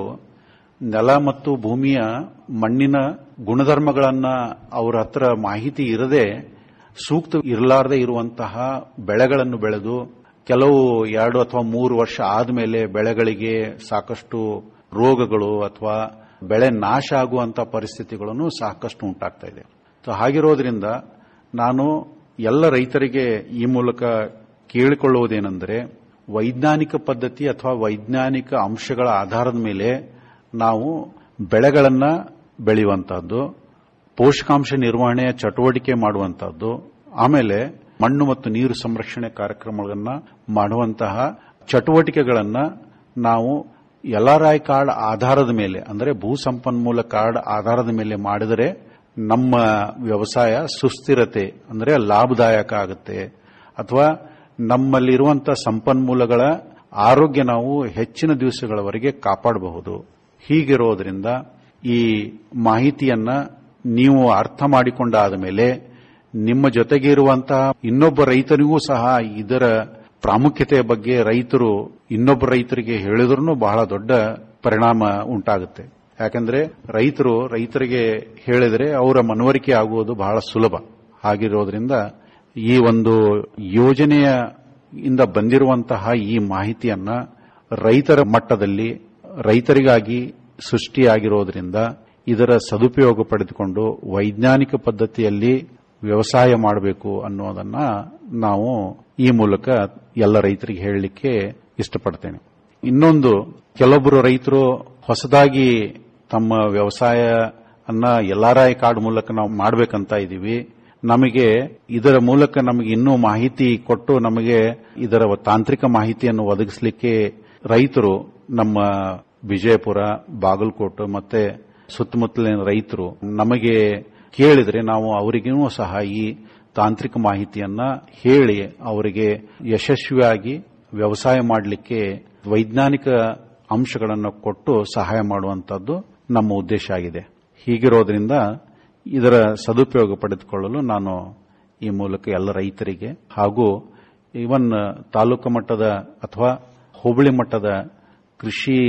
ನೆಲ ಮತ್ತು ಭೂಮಿಯ ಮಣ್ಣಿನ ಗುಣಧರ್ಮಗಳನ್ನ ಅವರ ಹತ್ರ ಮಾಹಿತಿ ಇರದೆ ಸೂಕ್ತ ಇರಲಾರದೆ ಇರುವಂತಹ ಬೆಳೆಗಳನ್ನು ಬೆಳೆದು ಕೆಲವು ಎರಡು ಅಥವಾ ಮೂರು ವರ್ಷ ಆದಮೇಲೆ ಬೆಳೆಗಳಿಗೆ ಸಾಕಷ್ಟು ರೋಗಗಳು ಅಥವಾ ಬೆಳೆ ನಾಶ ಆಗುವಂತ ಪರಿಸ್ಥಿತಿಗಳನ್ನು ಸಾಕಷ್ಟು ಉಂಟಾಗ್ತಾ ಇದೆ ಸೊ ಹಾಗಿರೋದ್ರಿಂದ ನಾನು ಎಲ್ಲ ರೈತರಿಗೆ ಈ ಮೂಲಕ ಕೇಳಿಕೊಳ್ಳುವುದೇನೆಂದರೆ ವೈಜ್ಞಾನಿಕ ಪದ್ಧತಿ ಅಥವಾ ವೈಜ್ಞಾನಿಕ ಅಂಶಗಳ ಆಧಾರದ ಮೇಲೆ ನಾವು ಬೆಳೆಗಳನ್ನ ಬೆಳೆಯುವಂತಹದ್ದು ಪೋಷಕಾಂಶ ನಿರ್ವಹಣೆಯ ಚಟುವಟಿಕೆ ಮಾಡುವಂತಹದ್ದು ಆಮೇಲೆ ಮಣ್ಣು ಮತ್ತು ನೀರು ಸಂರಕ್ಷಣೆ ಕಾರ್ಯಕ್ರಮಗಳನ್ನ ಮಾಡುವಂತಹ ಚಟುವಟಿಕೆಗಳನ್ನ ನಾವು ಎಲ್ಆರ್ಐ ಕಾರ್ಡ್ ಆಧಾರದ ಮೇಲೆ ಅಂದರೆ ಭೂ ಸಂಪನ್ಮೂಲ ಕಾರ್ಡ್ ಆಧಾರದ ಮೇಲೆ ಮಾಡಿದರೆ ನಮ್ಮ ವ್ಯವಸಾಯ ಸುಸ್ಥಿರತೆ ಅಂದರೆ ಲಾಭದಾಯಕ ಆಗುತ್ತೆ ಅಥವಾ ನಮ್ಮಲ್ಲಿರುವಂತಹ ಸಂಪನ್ಮೂಲಗಳ ಆರೋಗ್ಯ ನಾವು ಹೆಚ್ಚಿನ ದಿವಸಗಳವರೆಗೆ ಕಾಪಾಡಬಹುದು ಹೀಗಿರೋದ್ರಿಂದ ಈ ಮಾಹಿತಿಯನ್ನ ನೀವು ಅರ್ಥ ಮಾಡಿಕೊಂಡಾದ ಮೇಲೆ ನಿಮ್ಮ ಜೊತೆಗೆ ಇರುವಂತಹ ಇನ್ನೊಬ್ಬ ರೈತನಿಗೂ ಸಹ ಇದರ ಪ್ರಾಮುಖ್ಯತೆಯ ಬಗ್ಗೆ ರೈತರು ಇನ್ನೊಬ್ಬ ರೈತರಿಗೆ ಹೇಳಿದ್ರೂ ಬಹಳ ದೊಡ್ಡ ಪರಿಣಾಮ ಉಂಟಾಗುತ್ತೆ ಯಾಕಂದ್ರೆ ರೈತರು ರೈತರಿಗೆ ಹೇಳಿದರೆ ಅವರ ಮನವರಿಕೆ ಆಗುವುದು ಬಹಳ ಸುಲಭ ಹಾಗಿರೋದ್ರಿಂದ ಈ ಒಂದು ಯೋಜನೆಯ ಇಂದ ಬಂದಿರುವಂತಹ ಈ ಮಾಹಿತಿಯನ್ನ ರೈತರ ಮಟ್ಟದಲ್ಲಿ ರೈತರಿಗಾಗಿ ಸೃಷ್ಟಿಯಾಗಿರೋದ್ರಿಂದ ಇದರ ಸದುಪಯೋಗ ಪಡೆದುಕೊಂಡು ವೈಜ್ಞಾನಿಕ ಪದ್ಧತಿಯಲ್ಲಿ ವ್ಯವಸಾಯ ಮಾಡಬೇಕು ಅನ್ನೋದನ್ನ ನಾವು ಈ ಮೂಲಕ ಎಲ್ಲ ರೈತರಿಗೆ ಹೇಳಲಿಕ್ಕೆ ಇಷ್ಟಪಡ್ತೇನೆ ಇನ್ನೊಂದು ಕೆಲವೊಬ್ಬರು ರೈತರು ಹೊಸದಾಗಿ ತಮ್ಮ ವ್ಯವಸಾಯ ಅನ್ನ ಎಲ್ಆರ್ಐ ಕಾರ್ಡ್ ಮೂಲಕ ನಾವು ಮಾಡಬೇಕಂತ ಇದ್ದೀವಿ ನಮಗೆ ಇದರ ಮೂಲಕ ನಮಗೆ ಇನ್ನೂ ಮಾಹಿತಿ ಕೊಟ್ಟು ನಮಗೆ ಇದರ ತಾಂತ್ರಿಕ ಮಾಹಿತಿಯನ್ನು ಒದಗಿಸಲಿಕ್ಕೆ ರೈತರು ನಮ್ಮ ವಿಜಯಪುರ ಬಾಗಲಕೋಟೆ ಮತ್ತೆ ಸುತ್ತಮುತ್ತಲಿನ ರೈತರು ನಮಗೆ ಕೇಳಿದ್ರೆ ನಾವು ಅವರಿಗೂ ಸಹ ಈ ತಾಂತ್ರಿಕ ಮಾಹಿತಿಯನ್ನ ಹೇಳಿ ಅವರಿಗೆ ಯಶಸ್ವಿಯಾಗಿ ವ್ಯವಸಾಯ ಮಾಡಲಿಕ್ಕೆ ವೈಜ್ಞಾನಿಕ ಅಂಶಗಳನ್ನು ಕೊಟ್ಟು ಸಹಾಯ ಮಾಡುವಂತದ್ದು ನಮ್ಮ ಉದ್ದೇಶ ಆಗಿದೆ ಹೀಗಿರೋದ್ರಿಂದ ಇದರ ಸದುಪಯೋಗ ಪಡೆದುಕೊಳ್ಳಲು ನಾನು ಈ ಮೂಲಕ ಎಲ್ಲ ರೈತರಿಗೆ ಹಾಗೂ ಇವನ್ ತಾಲೂಕು ಮಟ್ಟದ ಅಥವಾ ಹೋಬಳಿ ಮಟ್ಟದ ಕೃಷಿ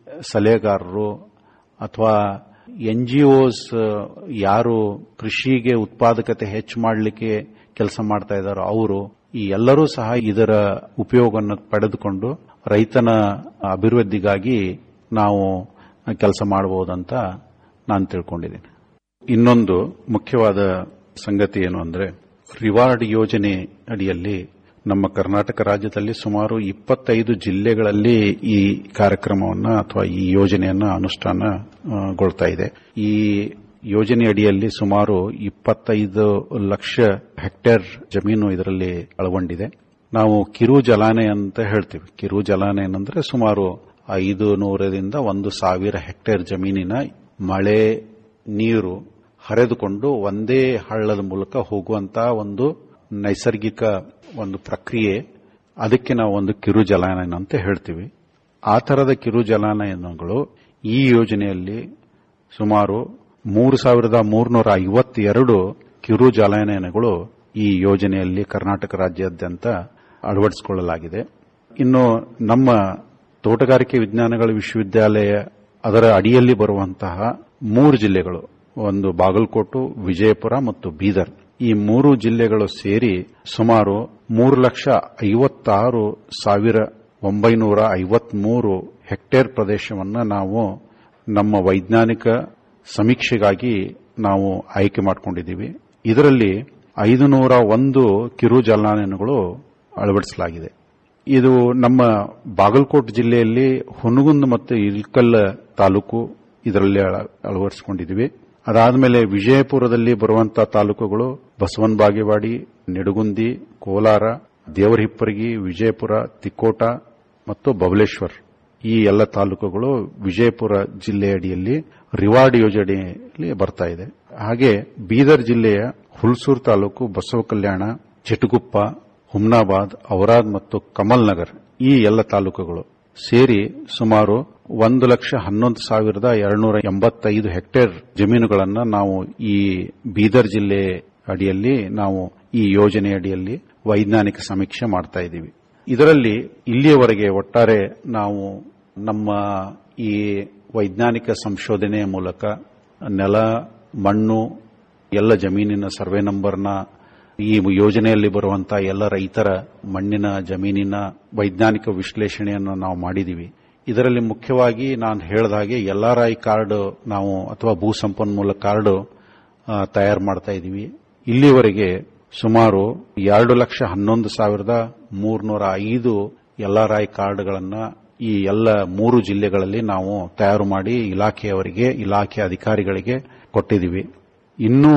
ಸಲಹೆಗಾರರು ಅಥವಾ ಎನ್ಜಿಒಸ್ ಯಾರು ಕೃಷಿಗೆ ಉತ್ಪಾದಕತೆ ಹೆಚ್ಚು ಮಾಡಲಿಕ್ಕೆ ಕೆಲಸ ಮಾಡ್ತಾ ಇದ್ದಾರೋ ಅವರು ಈ ಎಲ್ಲರೂ ಸಹ ಇದರ ಉಪಯೋಗವನ್ನು ಪಡೆದುಕೊಂಡು ರೈತನ ಅಭಿವೃದ್ಧಿಗಾಗಿ ನಾವು ಕೆಲಸ ಮಾಡಬಹುದಂತ ನಾನು ತಿಳ್ಕೊಂಡಿದ್ದೀನಿ ಇನ್ನೊಂದು ಮುಖ್ಯವಾದ ಸಂಗತಿ ಏನು ಅಂದ್ರೆ ರಿವಾರ್ಡ್ ಯೋಜನೆ ಅಡಿಯಲ್ಲಿ ನಮ್ಮ ಕರ್ನಾಟಕ ರಾಜ್ಯದಲ್ಲಿ ಸುಮಾರು ಇಪ್ಪತ್ತೈದು ಜಿಲ್ಲೆಗಳಲ್ಲಿ ಈ ಕಾರ್ಯಕ್ರಮವನ್ನ ಅಥವಾ ಈ ಯೋಜನೆಯನ್ನ ಅನುಷ್ಠಾನಗೊಳ್ತಾ ಇದೆ ಈ ಯೋಜನೆ ಅಡಿಯಲ್ಲಿ ಸುಮಾರು ಇಪ್ಪತ್ತೈದು ಲಕ್ಷ ಹೆಕ್ಟೇರ್ ಜಮೀನು ಇದರಲ್ಲಿ ಒಳಗೊಂಡಿದೆ ನಾವು ಕಿರು ಜಲಾನಯ ಅಂತ ಹೇಳ್ತೀವಿ ಕಿರು ಜಲಾನಯನ ಅಂದ್ರೆ ಸುಮಾರು ಐದು ನೂರರಿಂದ ಒಂದು ಸಾವಿರ ಹೆಕ್ಟೇರ್ ಜಮೀನಿನ ಮಳೆ ನೀರು ಹರಿದುಕೊಂಡು ಒಂದೇ ಹಳ್ಳದ ಮೂಲಕ ಹೋಗುವಂತಹ ಒಂದು ನೈಸರ್ಗಿಕ ಒಂದು ಪ್ರಕ್ರಿಯೆ ಅದಕ್ಕೆ ನಾವು ಒಂದು ಕಿರು ಜಲಾನಯನ ಅಂತ ಹೇಳ್ತೀವಿ ಆ ತರದ ಕಿರು ಜಲಾನಯನಗಳು ಈ ಯೋಜನೆಯಲ್ಲಿ ಸುಮಾರು ಮೂರು ಸಾವಿರದ ಮೂರ್ನೂರ ಐವತ್ತೆರಡು ಕಿರು ಜಲಾನಯನಗಳು ಈ ಯೋಜನೆಯಲ್ಲಿ ಕರ್ನಾಟಕ ರಾಜ್ಯಾದ್ಯಂತ ಅಳವಡಿಸಿಕೊಳ್ಳಲಾಗಿದೆ ಇನ್ನು ನಮ್ಮ ತೋಟಗಾರಿಕೆ ವಿಜ್ಞಾನಗಳ ವಿಶ್ವವಿದ್ಯಾಲಯ ಅದರ ಅಡಿಯಲ್ಲಿ ಬರುವಂತಹ ಮೂರು ಜಿಲ್ಲೆಗಳು ಒಂದು ಬಾಗಲಕೋಟು ವಿಜಯಪುರ ಮತ್ತು ಬೀದರ್ ಈ ಮೂರು ಜಿಲ್ಲೆಗಳು ಸೇರಿ ಸುಮಾರು ಮೂರು ಲಕ್ಷ ಐವತ್ತಾರು ಸಾವಿರ ಒಂಬೈನೂರ ಐವತ್ಮೂರು ಹೆಕ್ಟೇರ್ ಪ್ರದೇಶವನ್ನು ನಾವು ನಮ್ಮ ವೈಜ್ಞಾನಿಕ ಸಮೀಕ್ಷೆಗಾಗಿ ನಾವು ಆಯ್ಕೆ ಮಾಡಿಕೊಂಡಿದ್ದೀವಿ ಇದರಲ್ಲಿ ಐದು ನೂರ ಒಂದು ಕಿರು ಜಲಾನಯನಗಳು ಅಳವಡಿಸಲಾಗಿದೆ ಇದು ನಮ್ಮ ಬಾಗಲಕೋಟೆ ಜಿಲ್ಲೆಯಲ್ಲಿ ಹುನಗುಂದ ಮತ್ತು ಇಲ್ಕಲ್ ತಾಲೂಕು ಇದರಲ್ಲಿ ಅಳ- ಅಳವಡಿಸಿಕೊಂಡಿದ್ದೀವಿ ಅದಾದಮೇಲೆ ವಿಜಯಪುರದಲ್ಲಿ ಬರುವಂತಹ ತಾಲೂಕುಗಳು ಬಸವನ ಬಾಗೇವಾಡಿ ನಿಡಗುಂದಿ ಕೋಲಾರ ದೇವರಹಿಪ್ಪರಗಿ ವಿಜಯಪುರ ತಿಕೋಟ ಮತ್ತು ಬಬಲೇಶ್ವರ್ ಈ ಎಲ್ಲ ತಾಲೂಕುಗಳು ವಿಜಯಪುರ ಜಿಲ್ಲೆಯಡಿಯಲ್ಲಿ ರಿವಾರ್ಡ್ ಯೋಜನೆಯಲ್ಲಿ ಬರ್ತಾ ಇದೆ ಹಾಗೆ ಬೀದರ್ ಜಿಲ್ಲೆಯ ಹುಲ್ಸೂರು ತಾಲೂಕು ಬಸವ ಕಲ್ಯಾಣ ಚಿಟಗುಪ್ಪ ಹುಮ್ನಾಬಾದ್ ಔರಾದ್ ಮತ್ತು ಕಮಲ್ ನಗರ್ ಈ ಎಲ್ಲ ತಾಲೂಕುಗಳು ಸೇರಿ ಸುಮಾರು ಒಂದು ಲಕ್ಷ ಹನ್ನೊಂದು ಸಾವಿರದ ಎರಡ್ನೂರ ಎಂಬತ್ತೈದು ಹೆಕ್ಟೇರ್ ಜಮೀನುಗಳನ್ನು ನಾವು ಈ ಬೀದರ್ ಜಿಲ್ಲೆ ಅಡಿಯಲ್ಲಿ ನಾವು ಈ ಯೋಜನೆ ಅಡಿಯಲ್ಲಿ ವೈಜ್ಞಾನಿಕ ಸಮೀಕ್ಷೆ ಮಾಡ್ತಾ ಇದ್ದೀವಿ ಇದರಲ್ಲಿ ಇಲ್ಲಿಯವರೆಗೆ ಒಟ್ಟಾರೆ ನಾವು ನಮ್ಮ ಈ ವೈಜ್ಞಾನಿಕ ಸಂಶೋಧನೆಯ ಮೂಲಕ ನೆಲ ಮಣ್ಣು ಎಲ್ಲ ಜಮೀನಿನ ಸರ್ವೆ ನಂಬರ್ನ ಈ ಯೋಜನೆಯಲ್ಲಿ ಬರುವಂತಹ ಎಲ್ಲ ರೈತರ ಮಣ್ಣಿನ ಜಮೀನಿನ ವೈಜ್ಞಾನಿಕ ವಿಶ್ಲೇಷಣೆಯನ್ನು ನಾವು ಮಾಡಿದ್ದೀವಿ ಇದರಲ್ಲಿ ಮುಖ್ಯವಾಗಿ ನಾನು ಹೇಳಿದ ಹಾಗೆ ಎಲ್ ಐ ಕಾರ್ಡ್ ನಾವು ಅಥವಾ ಭೂ ಸಂಪನ್ಮೂಲ ಕಾರ್ಡ್ ತಯಾರು ಮಾಡ್ತಾ ಇದ್ದೀವಿ ಇಲ್ಲಿವರೆಗೆ ಸುಮಾರು ಎರಡು ಲಕ್ಷ ಹನ್ನೊಂದು ಸಾವಿರದ ಮೂರ್ನೂರ ಐದು ಎಲ್ ಆರ್ ಐ ಕಾರ್ಡ್ಗಳನ್ನು ಈ ಎಲ್ಲ ಮೂರು ಜಿಲ್ಲೆಗಳಲ್ಲಿ ನಾವು ತಯಾರು ಮಾಡಿ ಇಲಾಖೆಯವರಿಗೆ ಇಲಾಖೆ ಅಧಿಕಾರಿಗಳಿಗೆ ಕೊಟ್ಟಿದ್ದೀವಿ ಇನ್ನೂ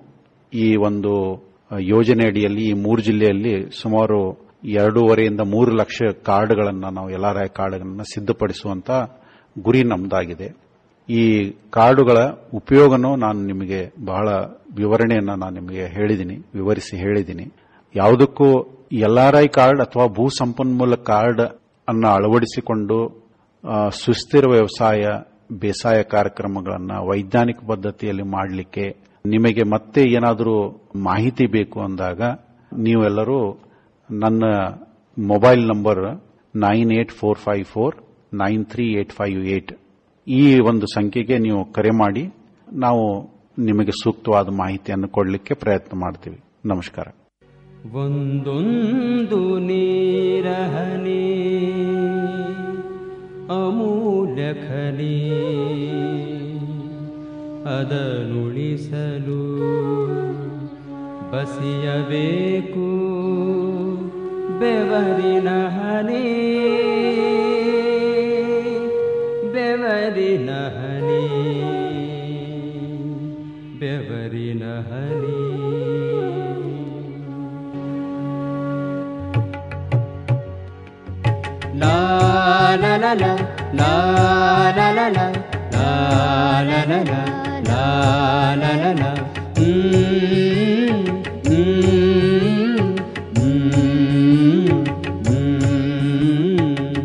ಈ ಒಂದು ಯೋಜನೆ ಅಡಿಯಲ್ಲಿ ಈ ಮೂರು ಜಿಲ್ಲೆಯಲ್ಲಿ ಸುಮಾರು ಎರಡೂವರೆಯಿಂದ ಮೂರು ಲಕ್ಷ ಕಾರ್ಡ್ಗಳನ್ನು ನಾವು ಎಲ್ ಆರ್ ಐ ಕಾರ್ಡ್ಗಳನ್ನು ಸಿದ್ಧಪಡಿಸುವಂತ ಗುರಿ ನಮ್ದಾಗಿದೆ ಈ ಕಾರ್ಡುಗಳ ಉಪಯೋಗನೂ ನಾನು ನಿಮಗೆ ಬಹಳ ವಿವರಣೆಯನ್ನು ನಾನು ನಿಮಗೆ ಹೇಳಿದ್ದೀನಿ ವಿವರಿಸಿ ಹೇಳಿದ್ದೀನಿ ಯಾವುದಕ್ಕೂ ಎಲ್ ಆರ್ ಐ ಕಾರ್ಡ್ ಅಥವಾ ಭೂ ಸಂಪನ್ಮೂಲ ಕಾರ್ಡ್ ಅನ್ನ ಅಳವಡಿಸಿಕೊಂಡು ಆ, ಸುಸ್ಥಿರ ವ್ಯವಸಾಯ ಬೇಸಾಯ ಕಾರ್ಯಕ್ರಮಗಳನ್ನು ವೈಜ್ಞಾನಿಕ ಪದ್ಧತಿಯಲ್ಲಿ ಮಾಡಲಿಕ್ಕೆ ನಿಮಗೆ ಮತ್ತೆ ಏನಾದರೂ ಮಾಹಿತಿ ಬೇಕು ಅಂದಾಗ ನೀವೆಲ್ಲರೂ ನನ್ನ mobile number nine eight four five four nine three eight five eight ಈ ಒಂದು ಸಂಖ್ಯೆಗೆ ನೀವು ಕರೆ ಮಾಡಿ ನಾವು ನಿಮಗೆ ಸೂಕ್ತವಾದ ಮಾಹಿತಿಯನ್ನು ಕೊಡಲಿಕ್ಕೆ ಪ್ರಯತ್ನ ಮಾಡ್ತೀವಿ ನಮಸ್ಕಾರ ಒಂದೊಂದು ನೀರಹನಿ ಅಮೂಲ್ಯ ಖನಿ ಅದನುಳಿಸಲು ಬಸಿಯಬೇಕು ಬೆವರಿನ ಹನಿ ಬೆವರಿನ ಹನಿ ಬೆವರಿನ ಹನಿ La la la la la la la la la la la la la la la la Mm, mm, mm, mm.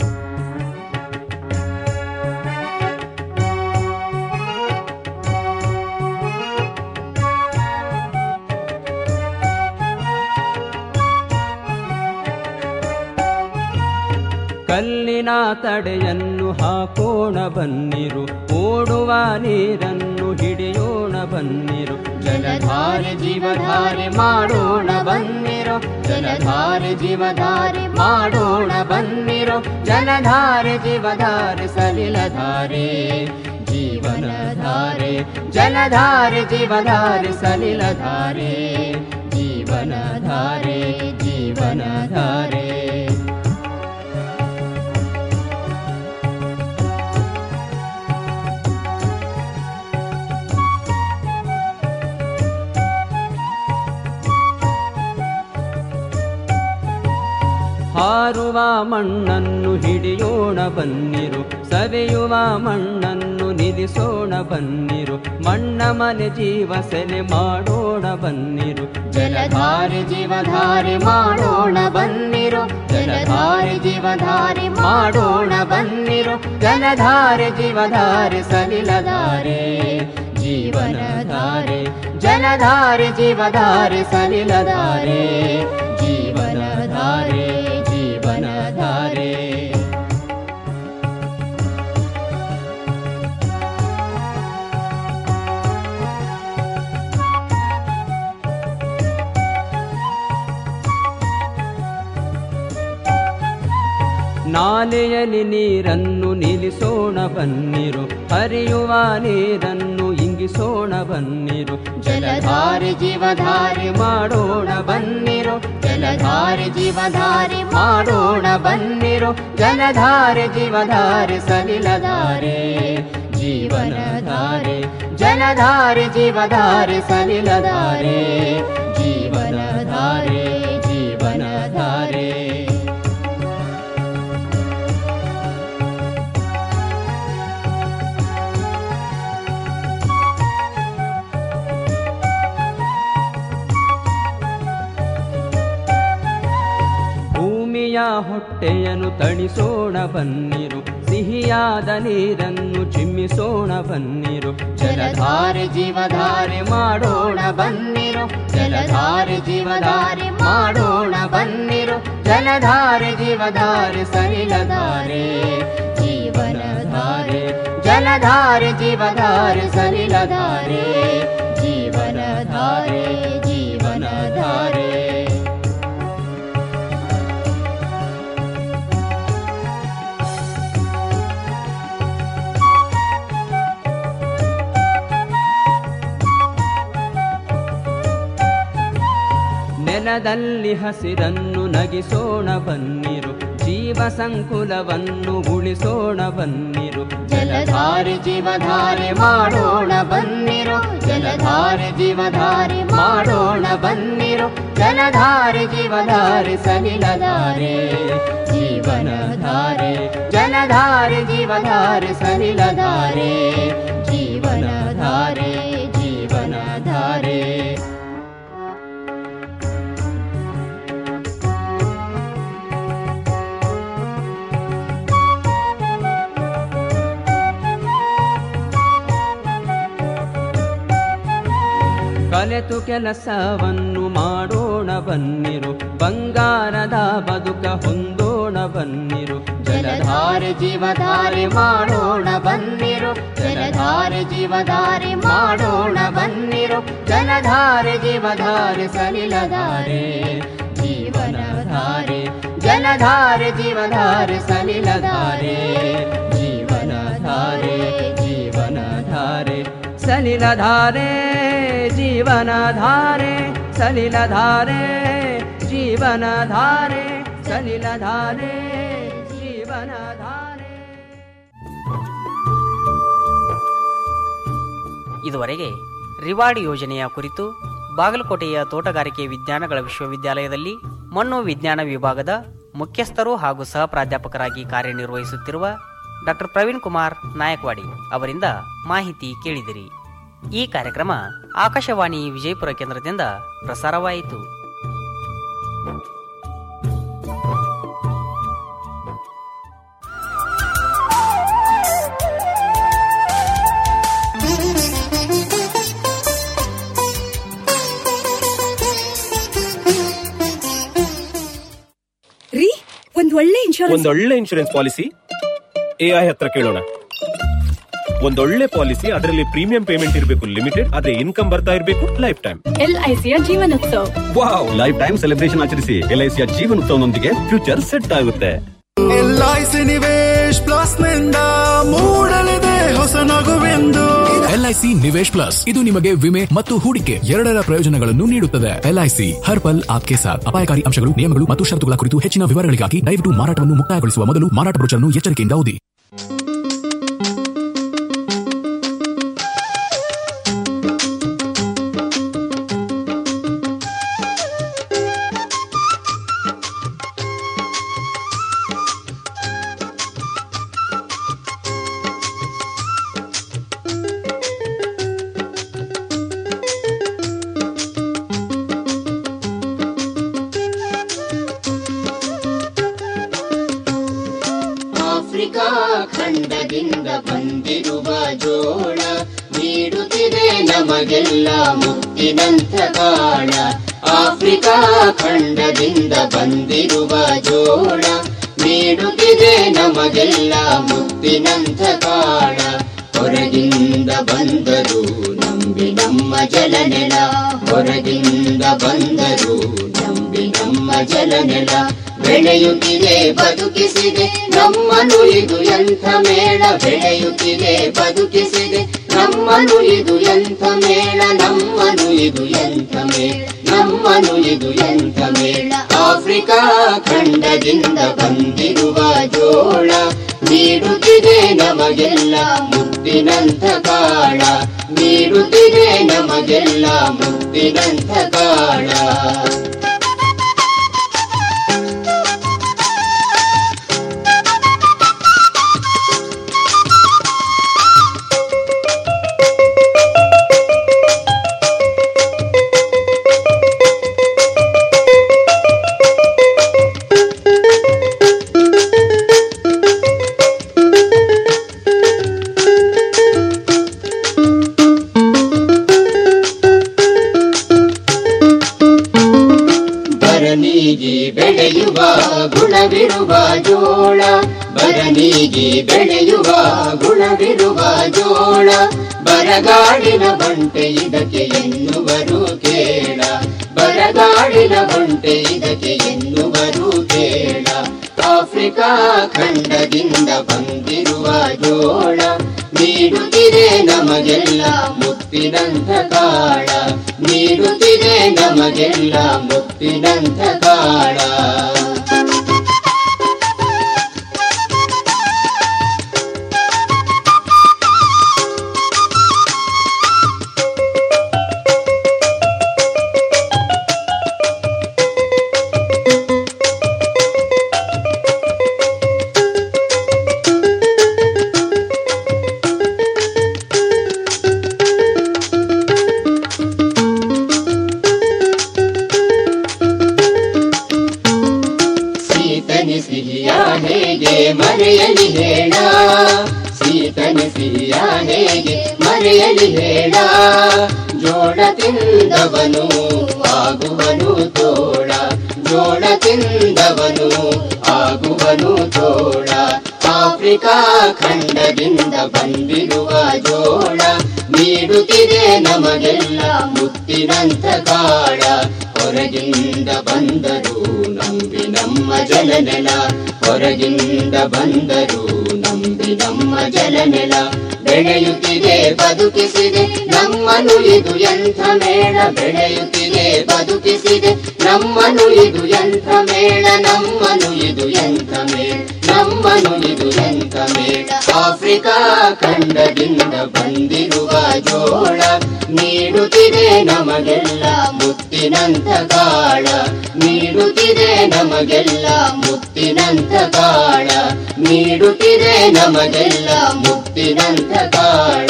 ಕಲ್ಲಿನ ತಡೆಯನ್ನು ಹಾಕೋಣ ಬನ್ನಿರು ಓಡುವ ನೀರನ್ನು ಹಿಡಿಯೋಣ ಬನ್ನಿರು ಜಲಧಾರೆ ಜೀವಧಾರೆ ಮಾಡೋಣ ಬನ್ನಿರು ಜಲಧಾರೆ ಜೀವಧಾರೆ ಮಾಡೋಣ ಬನ್ನಿರು ಜಲಧಾರೆ ಜೀವಧಾರೆ ಸಲಿಲಧಾರೆ ಜೀವನಧಾರೆ ಜಲಧಾರೆ ಜೀವಧಾರೆ ಸಲಿಲಧಾರೆ ಜೀವನಧಾರೆ ಜೀವನಧಾರೆ ಹಾರುವ ಮಣ್ಣನ್ನು ಹಿಡಿಯೋಣ ಬನ್ನಿರು ಸವೆಯುವ ಮಣ್ಣನ್ನು ನಿಲ್ಲಿಸೋಣ ಬನ್ನಿರು ಮಣ್ಣ ಮನೆ ಜೀವ ಸೆಲೆ ಮಾಡೋಣ ಬನ್ನಿರು ಜಲಧಾರೆ ಜೀವಧಾರೆ ಮಾಡೋಣ ಬನ್ನಿರು ಜಲಧಾರೆ ಜೀವಧಾರೆ ಮಾಡೋಣ ಬನ್ನಿರು ಜಲಧಾರೆ ಜೀವಧಾರೆ ಸಲಿಲಧಾರೆ ಜೀವನಧಾರೆ ಜಲಧಾರೆ ಜೀವಧಾರೆ ಸಲಿಲಧಾರೆ ಜೀವನಧಾರೆ ಜೀವನಧಾರೆ ನಾಲೆಯಲ್ಲಿ ನೀರನ್ನು ನಿಲ್ಲಿಸೋಣ ಬನ್ನಿರು ಹರಿಯುವ ನೀರನ್ನು ಇಂಗಿಸೋಣ ಬನ್ನಿರು ಜಲಧಾರೆ ಜೀವಧಾರೆ ಮಾಡೋಣ ಬನ್ನಿರು ಜಲಧಾರೆ ಜೀವಧಾರೆ ಮಾಡೋಣ ಬನ್ನಿರು ಜಲಧಾರೆ ಜೀವಧಾರೆ ಸಲಿಲಧಾರೆ ಜೀವನಧಾರೆ ಜಲಧಾರೆ ಜೀವಧಾರೆ ಸಲಿಲಧಾರೆ ಜೀವನಧಾರೆ ಜೀವನಧಾರೆ ಭೂಮಿಯ ಹೊಟ್ಟೆಯನ್ನು ತಣಿಸೋಣ ಬನ್ನಿರು ಸಿಹಿಯಾದ ನೀರನ್ನು ಚಿಮ್ಮಿಸೋಣ ಬನ್ನಿರು ಜಲಧಾರೆ ಜೀವಧಾರೆ ಮಾಡೋಣ ಬನ್ನಿರು ಜಲಧಾರೆ ಜೀವಧಾರೆ ಮಾಡೋಣ ಬನ್ನಿರು ಜಲಧಾರೆ ಜೀವಧಾರೆ ಸಲಿಲಧಾರೆ ಜೀವನಧಾರೆ ಜಲಧಾರೆ ಜೀವಧಾರೆ ಸಲಿಲಧಾರೆ ಜೀವನಧಾರೆ ಜೀವನಧಾರೆ ನೆಲದಲ್ಲಿ ಹಸಿರನ್ನು ನಗಿಸೋಣ ಬನ್ನಿರು ಜೀವ ಸಂಕುಲವನ್ನು ಉಳಿಸೋಣ ಬನ್ನಿರು ಜಲಧಾರೆ ಜೀವಧಾರೆ ಮಾಡೋಣ ಬನ್ನಿರು ಜಲಧಾರೆ ಜೀವಧಾರೆ ಮಾಡೋಣ ಬನ್ನಿರು ಜಲಧಾರೆ ಜೀವಧಾರೆ ಸಲಿಲಧಾರೆ ಜೀವನಧಾರೆ ಜಲಧಾರೆ ಜೀವಧಾರೆ ಸಲಿಲಧಾರೆ ಜೀವನಧಾರೆ ಜೀವನಧಾರೆ ಕಲೆತು ಕೆಲಸವನ್ನು ಮಾಡೋಣ ಬನ್ನಿರು ಬಂಗಾರದ ಬದುಕ ಹೊಂದೋಣ ಬನ್ನಿರು ಜಲಧಾರೆ ಜೀವಧಾರೆ ಮಾಡೋಣ ಬನ್ನಿರು ಜಲಧಾರೆ ಜೀವಧಾರೆ ಮಾಡೋಣ ಬನ್ನಿರು ಜಲಧಾರೆ ಜೀವಧಾರೆ ಸಲಿಲಧಾರೆ ಜೀವನಧಾರೆ ಜಲಧಾರೆ ಜೀವಧಾರೆ ಸಲಿಲಧಾರೆ ಜೀವನಧಾರೆ ಜೀವನಧಾರೆ ಸಲಿಲಧಾರೆ ಜೀವನಧಾರೆ ಸಲಿಲಧಾರೆ ಜೀವನಧಾರೆ ಸಲಿಲಧಾರೆ ಜೀವನಧಾರೆ ಇದುವರೆಗೆ ರಿವಾರ್ಡ್ ಯೋಜನೆಯ ಕುರಿತು ಬಾಗಲಕೋಟೆಯ ತೋಟಗಾರಿಕೆ ವಿಜ್ಞಾನಗಳ ವಿಶ್ವವಿದ್ಯಾಲಯದಲ್ಲಿ ಮಣ್ಣು ವಿಜ್ಞಾನ ವಿಭಾಗದ ಮುಖ್ಯಸ್ಥರು ಹಾಗೂ ಸಹ ಪ್ರಾಧ್ಯಾಪಕರಾಗಿ ಕಾರ್ಯನಿರ್ವಹಿಸುತ್ತಿರುವ ಡಾಕ್ಟರ್ ಪ್ರವೀಣ್ ಕುಮಾರ್ ನಾಯಕ್ವಾಡಿ ಅವರಿಂದ ಮಾಹಿತಿ ಕೇಳಿದಿರಿ ಈ ಕಾರ್ಯಕ್ರಮ ಆಕಾಶವಾಣಿ ವಿಜಯಪುರ ಕೇಂದ್ರದಿಂದ ಪ್ರಸಾರವಾಯಿತು ರೀ ಒಂದ್ ಒಳ್ಳೆ ಇನ್ಶೂರೆನ್ಸ್ ಒಂದೊಳ್ಳೆ ಇನ್ಶೂರೆನ್ಸ್ ಪಾಲಿಸಿ ಎಐ ಹತ್ರ ಕೇಳೋಣ ಒಂದೊಳ್ಳೆ ಪಾಲಿಸಿ ಅದರಲ್ಲಿ ಪ್ರೀಮಿಯಂ ಪೇಮೆಂಟ್ ಇರಬೇಕು ಲಿಮಿಟೆಡ್ ಅದೇ ಇನ್ಕಮ್ ಬರ್ತಾ ಇರಬೇಕು ಲೈಫ್ ಟೈಮ್ ಎಲ್ಐಸಿಯ Jeevan Utsav wow life time celebration ಆಚರಿಸಿ ಎಲ್ಐಸಿಯ ಜೀವನೋತ್ಸವನೊಂದಿಗೆ ಫ್ಯೂಚರ್ ಸೆಟ್ ಆಗುತ್ತೆ ಎಲ್ಐಸಿ ನಿವೇಶ್ ಪ್ಲಸ್ ನಿಂದ ಮೂಡಲಿದೆ ಹೊಸ ನಗುವೆಂದು ಎಲ್ಐಸಿ ನಿವೇಶ್ ಪ್ಲಸ್ ಇದು ನಿಮಗೆ ವಿಮೆ ಮತ್ತು ಹೂಡಿಕೆ ಎರಡರ ಪ್ರಯೋಜನಗಳನ್ನು ನೀಡುತ್ತದೆ ಎಲ್ಐಸಿ ಹರ್ ಪಲ್ ಆಪ್ಕೆ ಸಾಥ್ ಅಪಾಯಕಾರಿ ಅಂಶಗಳು ನಿಯಮಗಳು ಮತ್ತು ಷರತ್ತುಗಳ ಕುರಿತು ಹೆಚ್ಚಿನ ವಿವರಗಳಿಗಾಗಿ ದಯವಿಟ್ಟು ಮಾರಾಟವನ್ನು ಮುಕ್ತಾಯಗೊಳಿಸುವ ಮೊದಲು ಮಾರಾಟ ಬ್ರೋಚರ್ನ್ನು ಎಚ್ಚರಿಕೆಯಿಂದ ಓದಿ ಆಫ್ರಿಕಾ ಖಂಡದಿಂದ ಬಂದಿರುವ ಜೋಳ ನೀಡುತ್ತಿದೆ ನಮಗೆಲ್ಲ ಮುತ್ತಿನಂಥ ಕಾಳ ಆಫ್ರಿಕಾ ಖಂಡದಿಂದ ಬಂದಿರುವ ಜೋಳ ನೀಡುತ್ತಿದೆ ನಮಗೆಲ್ಲ ಮುತ್ತಿನಂಥ ಕಾಳ ಹೊರಗಿಂದ ಬಂದರು ನಂಬಿ ನಮ್ಮ ಜಲನೆಲ ಹೊರಗಿಂದ ಬಂದರು ನಂಬಿ ನಮ್ಮ ಜಲನೆಲ ಬೆಳೆಯುತ್ತಿದೆ ಬದುಕಿಸಿದೆ ನಮ್ಮನು ಇದು ಎಂಥ ಮೇಳ ಬೆಳೆಯುತ್ತಿದೆ ಬದುಕಿಸಿದೆ ನಮ್ಮನು ಇದು ಎಂಥ ಮೇಳ ನಮ್ಮನು ಇದು ಎಂಥ ಮೇಳ ನಮ್ಮನು ಇದು ಎಂಥ ಮೇಳ ಆಫ್ರಿಕಾ ಖಂಡದಿಂದ ಬಂದಿರುವ ಜೋಳ ನೀಡುತ್ತಿದೆ ನಮಗೆಲ್ಲ ಮುತ್ತಿನಂಥ ಕಾಳ ನೀಡುತ್ತಿದೆ ನಮಗೆಲ್ಲ ಮುತ್ತಿನಂಥ ಕಾಳ ಬರನೀಗಿ ಬೆಳೆಯುವ ಗುಣವಿರುವ ಜೋಳ ಬರನೀಗಿ ಬೆಳೆಯುವ ಗುಣವಿರುವ ಜೋಳ ಬರಗಾಡಿನ ಬಂಟೆ ಇದಕ್ಕೆ ಎನ್ನುವರು ಕೇಳ ಬರಗಾಡಿನ ಬಂಟೆ ಇದಕ್ಕೆ ಎನ್ನುವರು ಕೇಳ ಆಫ್ರಿಕಾ ಖಂಡದಿಂದ ಬಂದಿರುವ ಜೋಳ ನೀಡುತ್ತಿದೆ ನಮಗೆಲ್ಲ ಮುತ್ತಿನಂಥ ಕಾಳ ನೀಡುತ್ತಿದೆ ನಮಗೆಲ್ಲ ಮುತ್ತಿನಂಥ ಕಾಳ ಸೀತನಿ ಸಿಹಿಯ ಹೇಗೆ ಮರೆಯಲಿ ಹೇಳ ಸೀತನಿ ಸಿಹಿಯ ಹೇಗೆ ಮರೆಯಲಿ ಹೇಳ ಜೋಳ ತಿಂದವನು ಆಗುವನು ತೋಳ ಜೋಳ ತಿಂದವನು ಆಗುವನು ತೋಳ ಆಫ್ರಿಕಾ ಖಂಡದಿಂದ ಬಂದಿರುವ ಜೋಳ ನೀಡುತ್ತಿದೆ ನಮಗೆಲ್ಲ ಮುತ್ತಿನಂಥ ಕಾಳ ಹೊರಗಿಂದ ಬಂದರು ನಂಬಿ ನಮ್ಮ ಜಲನೆಲ ಹೊರಗಿಂದ ಬಂದರು ನಂಬಿ ನಮ್ಮ ಜಲನೆಲ ಬೆಳೆಯುತ್ತಿದೆ ಬದುಕಿಸಿದೆ ನಮ್ಮನು ಇದು ಎಂಥ ಮೇಳ ಬೆಳೆಯುತ್ತಿದೆ ಬದುಕಿಸಿದೆ ನಮ್ಮನು ಇದು ಎಂಥ ಮೇಳ ನಮ್ಮನು ಇದು ಎಂಥ ಮೇಳ ನಮ್ಮನು ಇದು ಎಂಥ ಮೇಳ ಆಫ್ರಿಕಾ ಖಂಡದಿಂದ ಬಂದಿರುವ ಜೋಳ ನೀಡುತ್ತಿದೆ ನಮಗೆಲ್ಲ ಮುತ್ತಿನಂಥ ಕಾಳ ನೀಡುತ್ತಿದೆ ನಮಗೆಲ್ಲ ಮುತ್ತಿನಂಥ ಕಾಳ ನೀಡುತ್ತಿದೆ ನಮಗೆಲ್ಲ ಮುತ್ತಿನಂಥ ಕಾಳ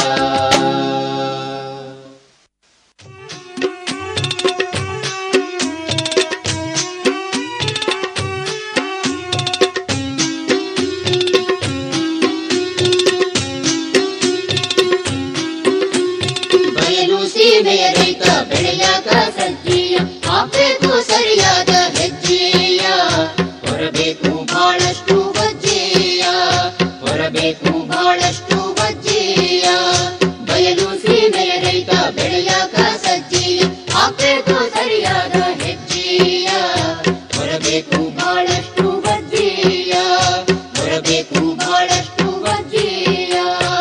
ಬಯಲು ಸೀಮೆಯ ರೈತ ಬೆಳೆಯಾಕ ಸಜ್ಜೀಯ ಹಾಕ್ಬೇಕು ಸರಿಯಾದ ಹೆಜ್ಜೆಯ ಹೊರಬೇಕು ಬಹಳಷ್ಟು ಬಜ್ಜೆಯ ಹೊರಬೇಕು ಬಹಳಷ್ಟು ಬಜ್ಜೆಯ ಬಯಲು ಸೀಮೆಯ ರೈತ ಬೆಳೆಯಾಕ ಸಜ್ಜೀಯ ಹಾಕ್ಬೇಕು ಸರಿಯಾದ ಹೆಜ್ಜೆಯ ಹೊರಬೇಕು ಬಹಳಷ್ಟು ಬಜ್ಜೆಯ ಹೊರಬೇಕು ಬಹಳಷ್ಟು ಬಜ್ಜೆಯ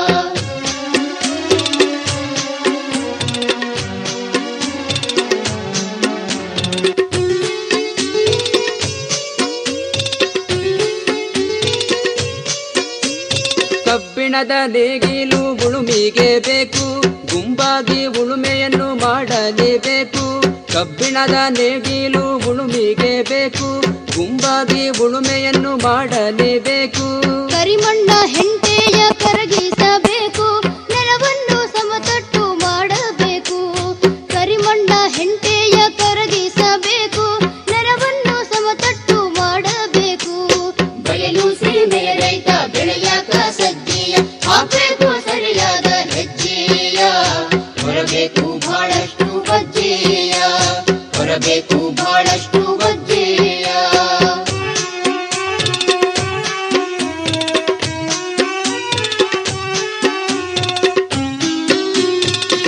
ಕಬ್ಬಿಣದ ನೇಗಿಲು ಉಳುಮಿಗೆ ಬೇಕು ಗುಂಪಾಗಿ ಉಳುಮೆಯನ್ನು ಮಾಡಲೇಬೇಕು ಕಬ್ಬಿಣದ ನೇಗಿಲು ಉಳುಮಿಗೆ ಬೇಕು ಗುಂಪಾಗಿ ಉಳುಮೆಯನ್ನು ಮಾಡಲೇಬೇಕು ಕರಿಮಣ್ಣ ಹೆಂಟೆಯ ಕರಗಿಸಬೇಕು ನೆಲವನ್ನು ಸಮತಟ್ಟು ಮಾಡಬೇಕು ಕರಿಮಣ್ಣ ಹೆಂಟೆಯ ಕರಗಿಸಬೇಕು ನೆಲವನ್ನು ಸಮತಟ್ಟು ಮಾಡಬೇಕು ಬಯಲು ಸೀಮೆಯ ರೈತ ಬೆಳೆಯಾಕ ಸಜ್ಜೆಯ ಹಾಕ್ಬೇಕು ಸರಿಯಾದ ಹೆಜ್ಜೆಯ ಹೊರಬೇಕು ಬಹಳಷ್ಟು ಬಜ್ಜೆಯ ಹೊರಬೇಕು ಬಹಳಷ್ಟು ಬಜ್ಜೆಯ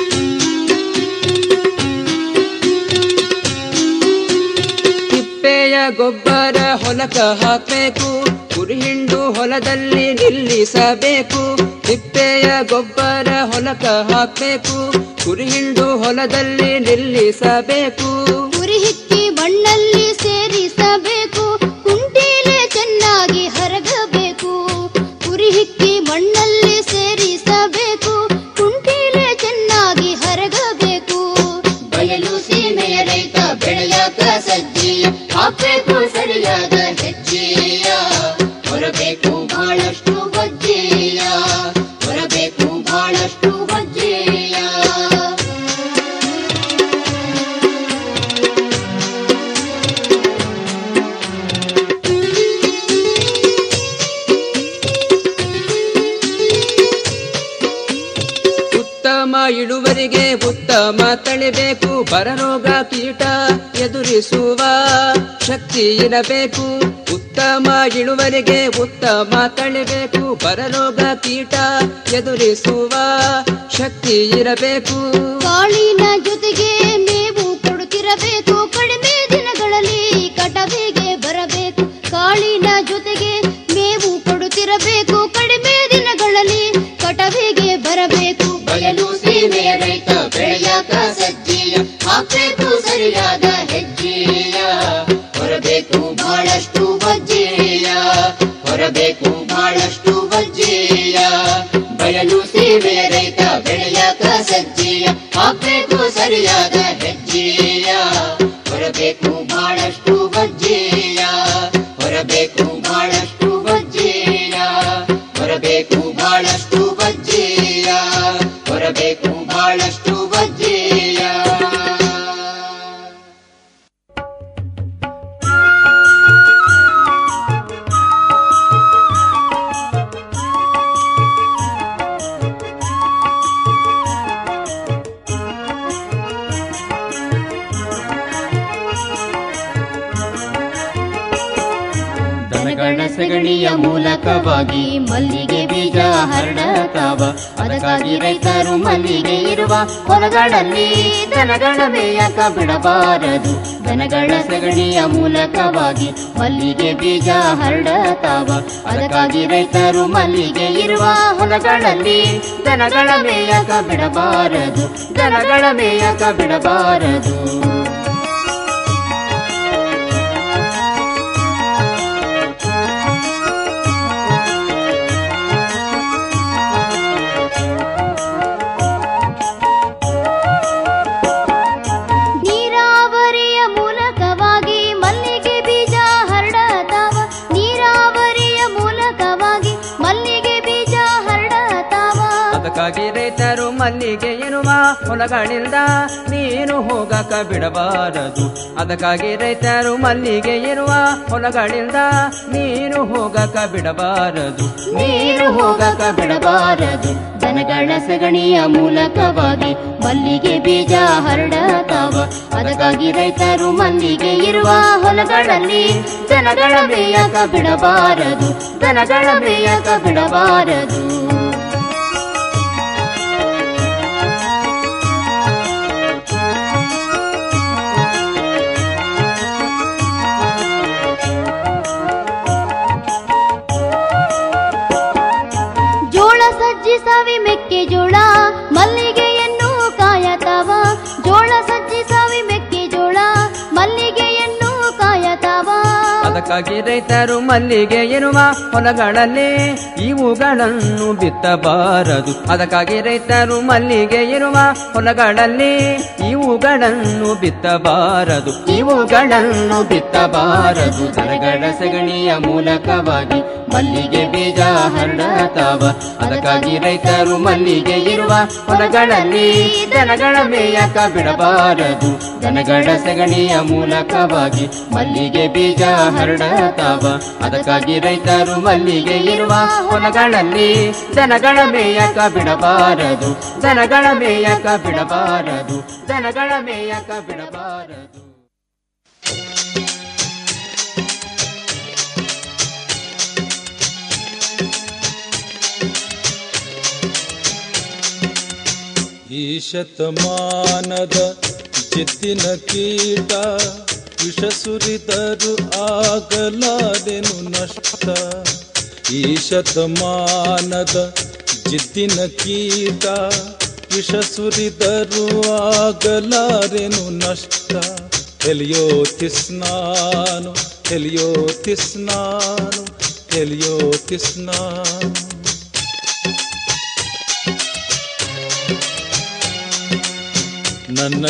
ತಿಪ್ಪೆಯ ಗೊಬ್ಬರ ಹೊಲಕ ಹಾಕಬೇಕು ಕುರಿ ಹಿಂಡು ಹೊಲದಲ್ಲಿ ನಿಲ್ಲಿಸಬೇಕು ತಿಪ್ಪೆಯ ಗೊಬ್ಬರ ಹೊಲಕ ಹಾಕಬೇಕು ಕುರಿ ಹಿಂಡು ಹೊಲದಲ್ಲಿ ನಿಲ್ಲಿಸಬೇಕು ಕುರಿ ಹಿಕ್ಕಿ ಮಣ್ಣಲ್ಲಿ ಸೇರಿಸಬೇಕು ಕುಂಟೀಲೆ ಚೆನ್ನಾಗಿ ಹರಗಬೇಕು ಕುರಿ ಹಿಕ್ಕಿ ಮಣ್ಣಲ್ಲಿ ಸೇರಿಸಬೇಕು ಕುಂಟೀಲೆ ಚೆನ್ನಾಗಿ ಹರಗಬೇಕು ಬಯಲು ಸೀಮೆಯ ರೈತ ಬೆಳೆಯಾಕ ಸಜ್ಜಿಯ ಹಾಕ್ಬೇಕು ಸರಿಯಾದ ಹೆಜ್ಜೆಯ ಹೊರಬೇಕು ಬಹಳಷ್ಟು ಬಜ್ಜೆಯ ಹೊರಬೇಕು ಬಹಳಷ್ಟು ಬಜ್ಜೆಯ ಉತ್ತಮ ಇಳುವರಿಗೆ ಉತ್ತಮ ತಳಿಬೇಕು ಬರರೋಗ ಕೀಟ ಎದುರಿಸುವ ಶಕ್ತಿ ಇರಬೇಕು ಉತ್ತಮ ಇಳುವರಿಗೆ ಉತ್ತಮ ತಳಿಬೇಕು ಬರರೋಗ ಕೀಟ ಎದುರಿಸುವ ಶಕ್ತಿ ಇರಬೇಕು ಕಾಳಿನ ಜೊತೆಗೆ ಮೇವು ಕೊಡುತ್ತಿರಬೇಕು ಕಡಿಮೆ ದಿನಗಳಲ್ಲಿ ಕಟವಿಗೆ ಬರಬೇಕು ಕಾಳಿನ ಜೊತೆಗೆ ಮೇವು ಕೊಡುತ್ತಿರಬೇಕು ಕಡಿಮೆ ದಿನಗಳಲ್ಲಿ ಕಟವಿಗೆ ಬರಬೇಕು ಬಯಲು ಸೀಮೆಯ ರೈತ ಬೆಳೆಯಾಕ ಸಜ್ಜಿಯ ಹಾಕ್ಬೇಕು ಸರಿಯಾದ ಹೆಜ್ಜೆಯ ಹೊರಬೇಕು ಬಹಳಷ್ಟು ಬಜ್ಜೆಯ ಹೊರಬೇಕು ಬಹಳಷ್ಟು ಬಜ್ಜೆಯ ಬಯಲು ಸೀಮೆಯ ರೈತ ಬೆಳೆಯಾಕ ಸಜ್ಜಿಯ ಹಾಕ್ಬೇಕು ಸರಿಯಾದ ಹೆಜ್ಜೆಯ ಹೊರಬೇಕು ಬಹಳಷ್ಟು ಬಜ್ಜೆಯ ಹೊರಬೇಕು ಬಹಳಷ್ಟು ಬಜ್ಜೆಯ ಹೊರಬೇಕು ಬಹಳಷ್ಟು ಬಜ್ಜೆಯ ಹೊರಬೇಕು ಬಹಳಷ್ಟು ಬಜ್ಜೆಯ ದನಗಳ ಸಗಣಿಯ ಮೂಲಕವಾಗಿ ಮಲ್ಲಿಗೆ ಬೀಜ ಹರಡತಾವ ಅದಕ್ಕಾಗಿ ರೈತರು ಮಲ್ಲಿಗೆ ಇರುವ ಹೊಲಗಳಲ್ಲಿ ದನಗಳ ಮೇಯಕ ಬಿಡಬಾರದು ದನಗಳ ಸಗಣಿಯ ಮೂಲಕವಾಗಿ ಮಲ್ಲಿಗೆ ಬೀಜ ಹರಡತಾವ ಅದಕ್ಕಾಗಿ ರೈತರು ಮಲ್ಲಿಗೆ ಇರುವ ಹೊಲಗಳಲ್ಲಿ ದನಗಳ ಮೇಯಕ ಬಿಡಬಾರದು ದನಗಳ ಮೇಯಕ ಬಿಡಬಾರದು ನೀರಾವರಿಯ ಮೂಲಕವಾಗಿ ಮಲ್ಲಿಗೆ ಬೀಜ ಹರಡತಾವ ನೀರಾವರಿಯ ಮೂಲಕವಾಗಿ ಮಲ್ಲಿಗೆ ಬೀಜ ಹರಡತಾವ ಅದಕ್ಕಾಗಿ ರೈತರು ಮಲ್ಲಿಗೆ ಎನ್ನುವ ಹೊಲಗಳಿಂದ ನೀನು ಹೋಗಕ ಬಿಡಬಾರದು ಅದಕ್ಕಾಗಿ ರೈತರು ಮಲ್ಲಿಗೆ ಇರುವ ಹೊಲಗಳಿಂದ ನೀನು ಹೋಗಕ ಬಿಡಬಾರದು ನೀರು ಹೋಗಕ ಬಿಡಬಾರದು ದನಗಳ ಸಗಣಿಯ ಮೂಲಕವಾಗಿ ಮಲ್ಲಿಗೆ ಬೀಜ ಹರಡತಾವ ಅದಕ್ಕಾಗಿ ರೈತರು ಮಲ್ಲಿಗೆ ಇರುವ ಹೊಲಗಳಲ್ಲಿ ದನಗಳ ಮೇಯಕ ಬಿಡಬಾರದು ದನಗಳ ಮೇಯಕ ಬಿಡಬಾರದು ಜೋಳ ಸಜ್ಜಿ ಸಾವಿ ಮೆಕ್ಕೆಜೋಳ ಮಲ್ಲಿಗೆಯನ್ನು ಕಾಯತಾವ ಜೋಳ ಸಜ್ಜಿ ಸಾವಿ ಮೆಕ್ಕೆಜೋಳ ಮಲ್ಲಿಗೆಯನ್ನು ಕಾಯತಾವ ಅದಕ್ಕಾಗಿ ರೈತರು ಮಲ್ಲಿಗೆ ಇರುವ ಹೊಲಗಳಲ್ಲಿ ಇವುಗಳನ್ನು ಬಿತ್ತಬಾರದು ಅದಕ್ಕಾಗಿ ರೈತರು ಮಲ್ಲಿಗೆ ಇರುವ ಹೊಲಗಳಲ್ಲಿ ಇವುಗಳನ್ನು ಬಿತ್ತಬಾರದು ಇವುಗಳನ್ನು ಬಿತ್ತಬಾರದು ದನಗಳ ಸಗಣಿಯ ಮೂಲಕವಾಗಿ ಮಲ್ಲಿಗೆ ಬೀಜ ಹರಡತಾವ ಅದಕ್ಕಾಗಿ ರೈತರು ಮಲ್ಲಿಗೆ ಇರುವ ಹೊಲಗಳಲ್ಲಿ ದನಗಳ ಮೇಯಕ ಬಿಡಬಾರದು ದನಗಳ ಸಗಣಿಯ ಮೂಲಕವಾಗಿ ಮಲ್ಲಿಗೆ ಬೀಜ ಹರಡತಾವ ಅದಕ್ಕಾಗಿ ರೈತರು ಮಲ್ಲಿಗೆ ಇರುವ ಹೊಲಗಳಲ್ಲಿ ದನಗಳ ಮೇಯಕ ಬಿಡಬಾರದು ದನಗಳ ಮೇಯಕ ಬಿಡಬಾರದು ದನಗಳ ಮೇಯಕ ಬಿಡಬಾರದು ಈ ಶತಮಾನದ ಚಿತ್ತಿನ ಕೀಟ ವಿಷ ಸುರಿದರು ಆಗಲಾರೆನು ನಷ್ಟ ಈ ಶತಮಾನದ ಜಿದ್ದಿನ ಕೀಟ ವಿಷ ಸುರಿದರು ಆಗಲಾರೆನು ನಷ್ಟ ಎಲಿಯೋ ತಿಸ್ನಾನು ಎಲಿಯೋ ತಿಸ್ನಾನು ಎಲಿಯೋ ತಿಸ್ನಾನು ನನ್ನ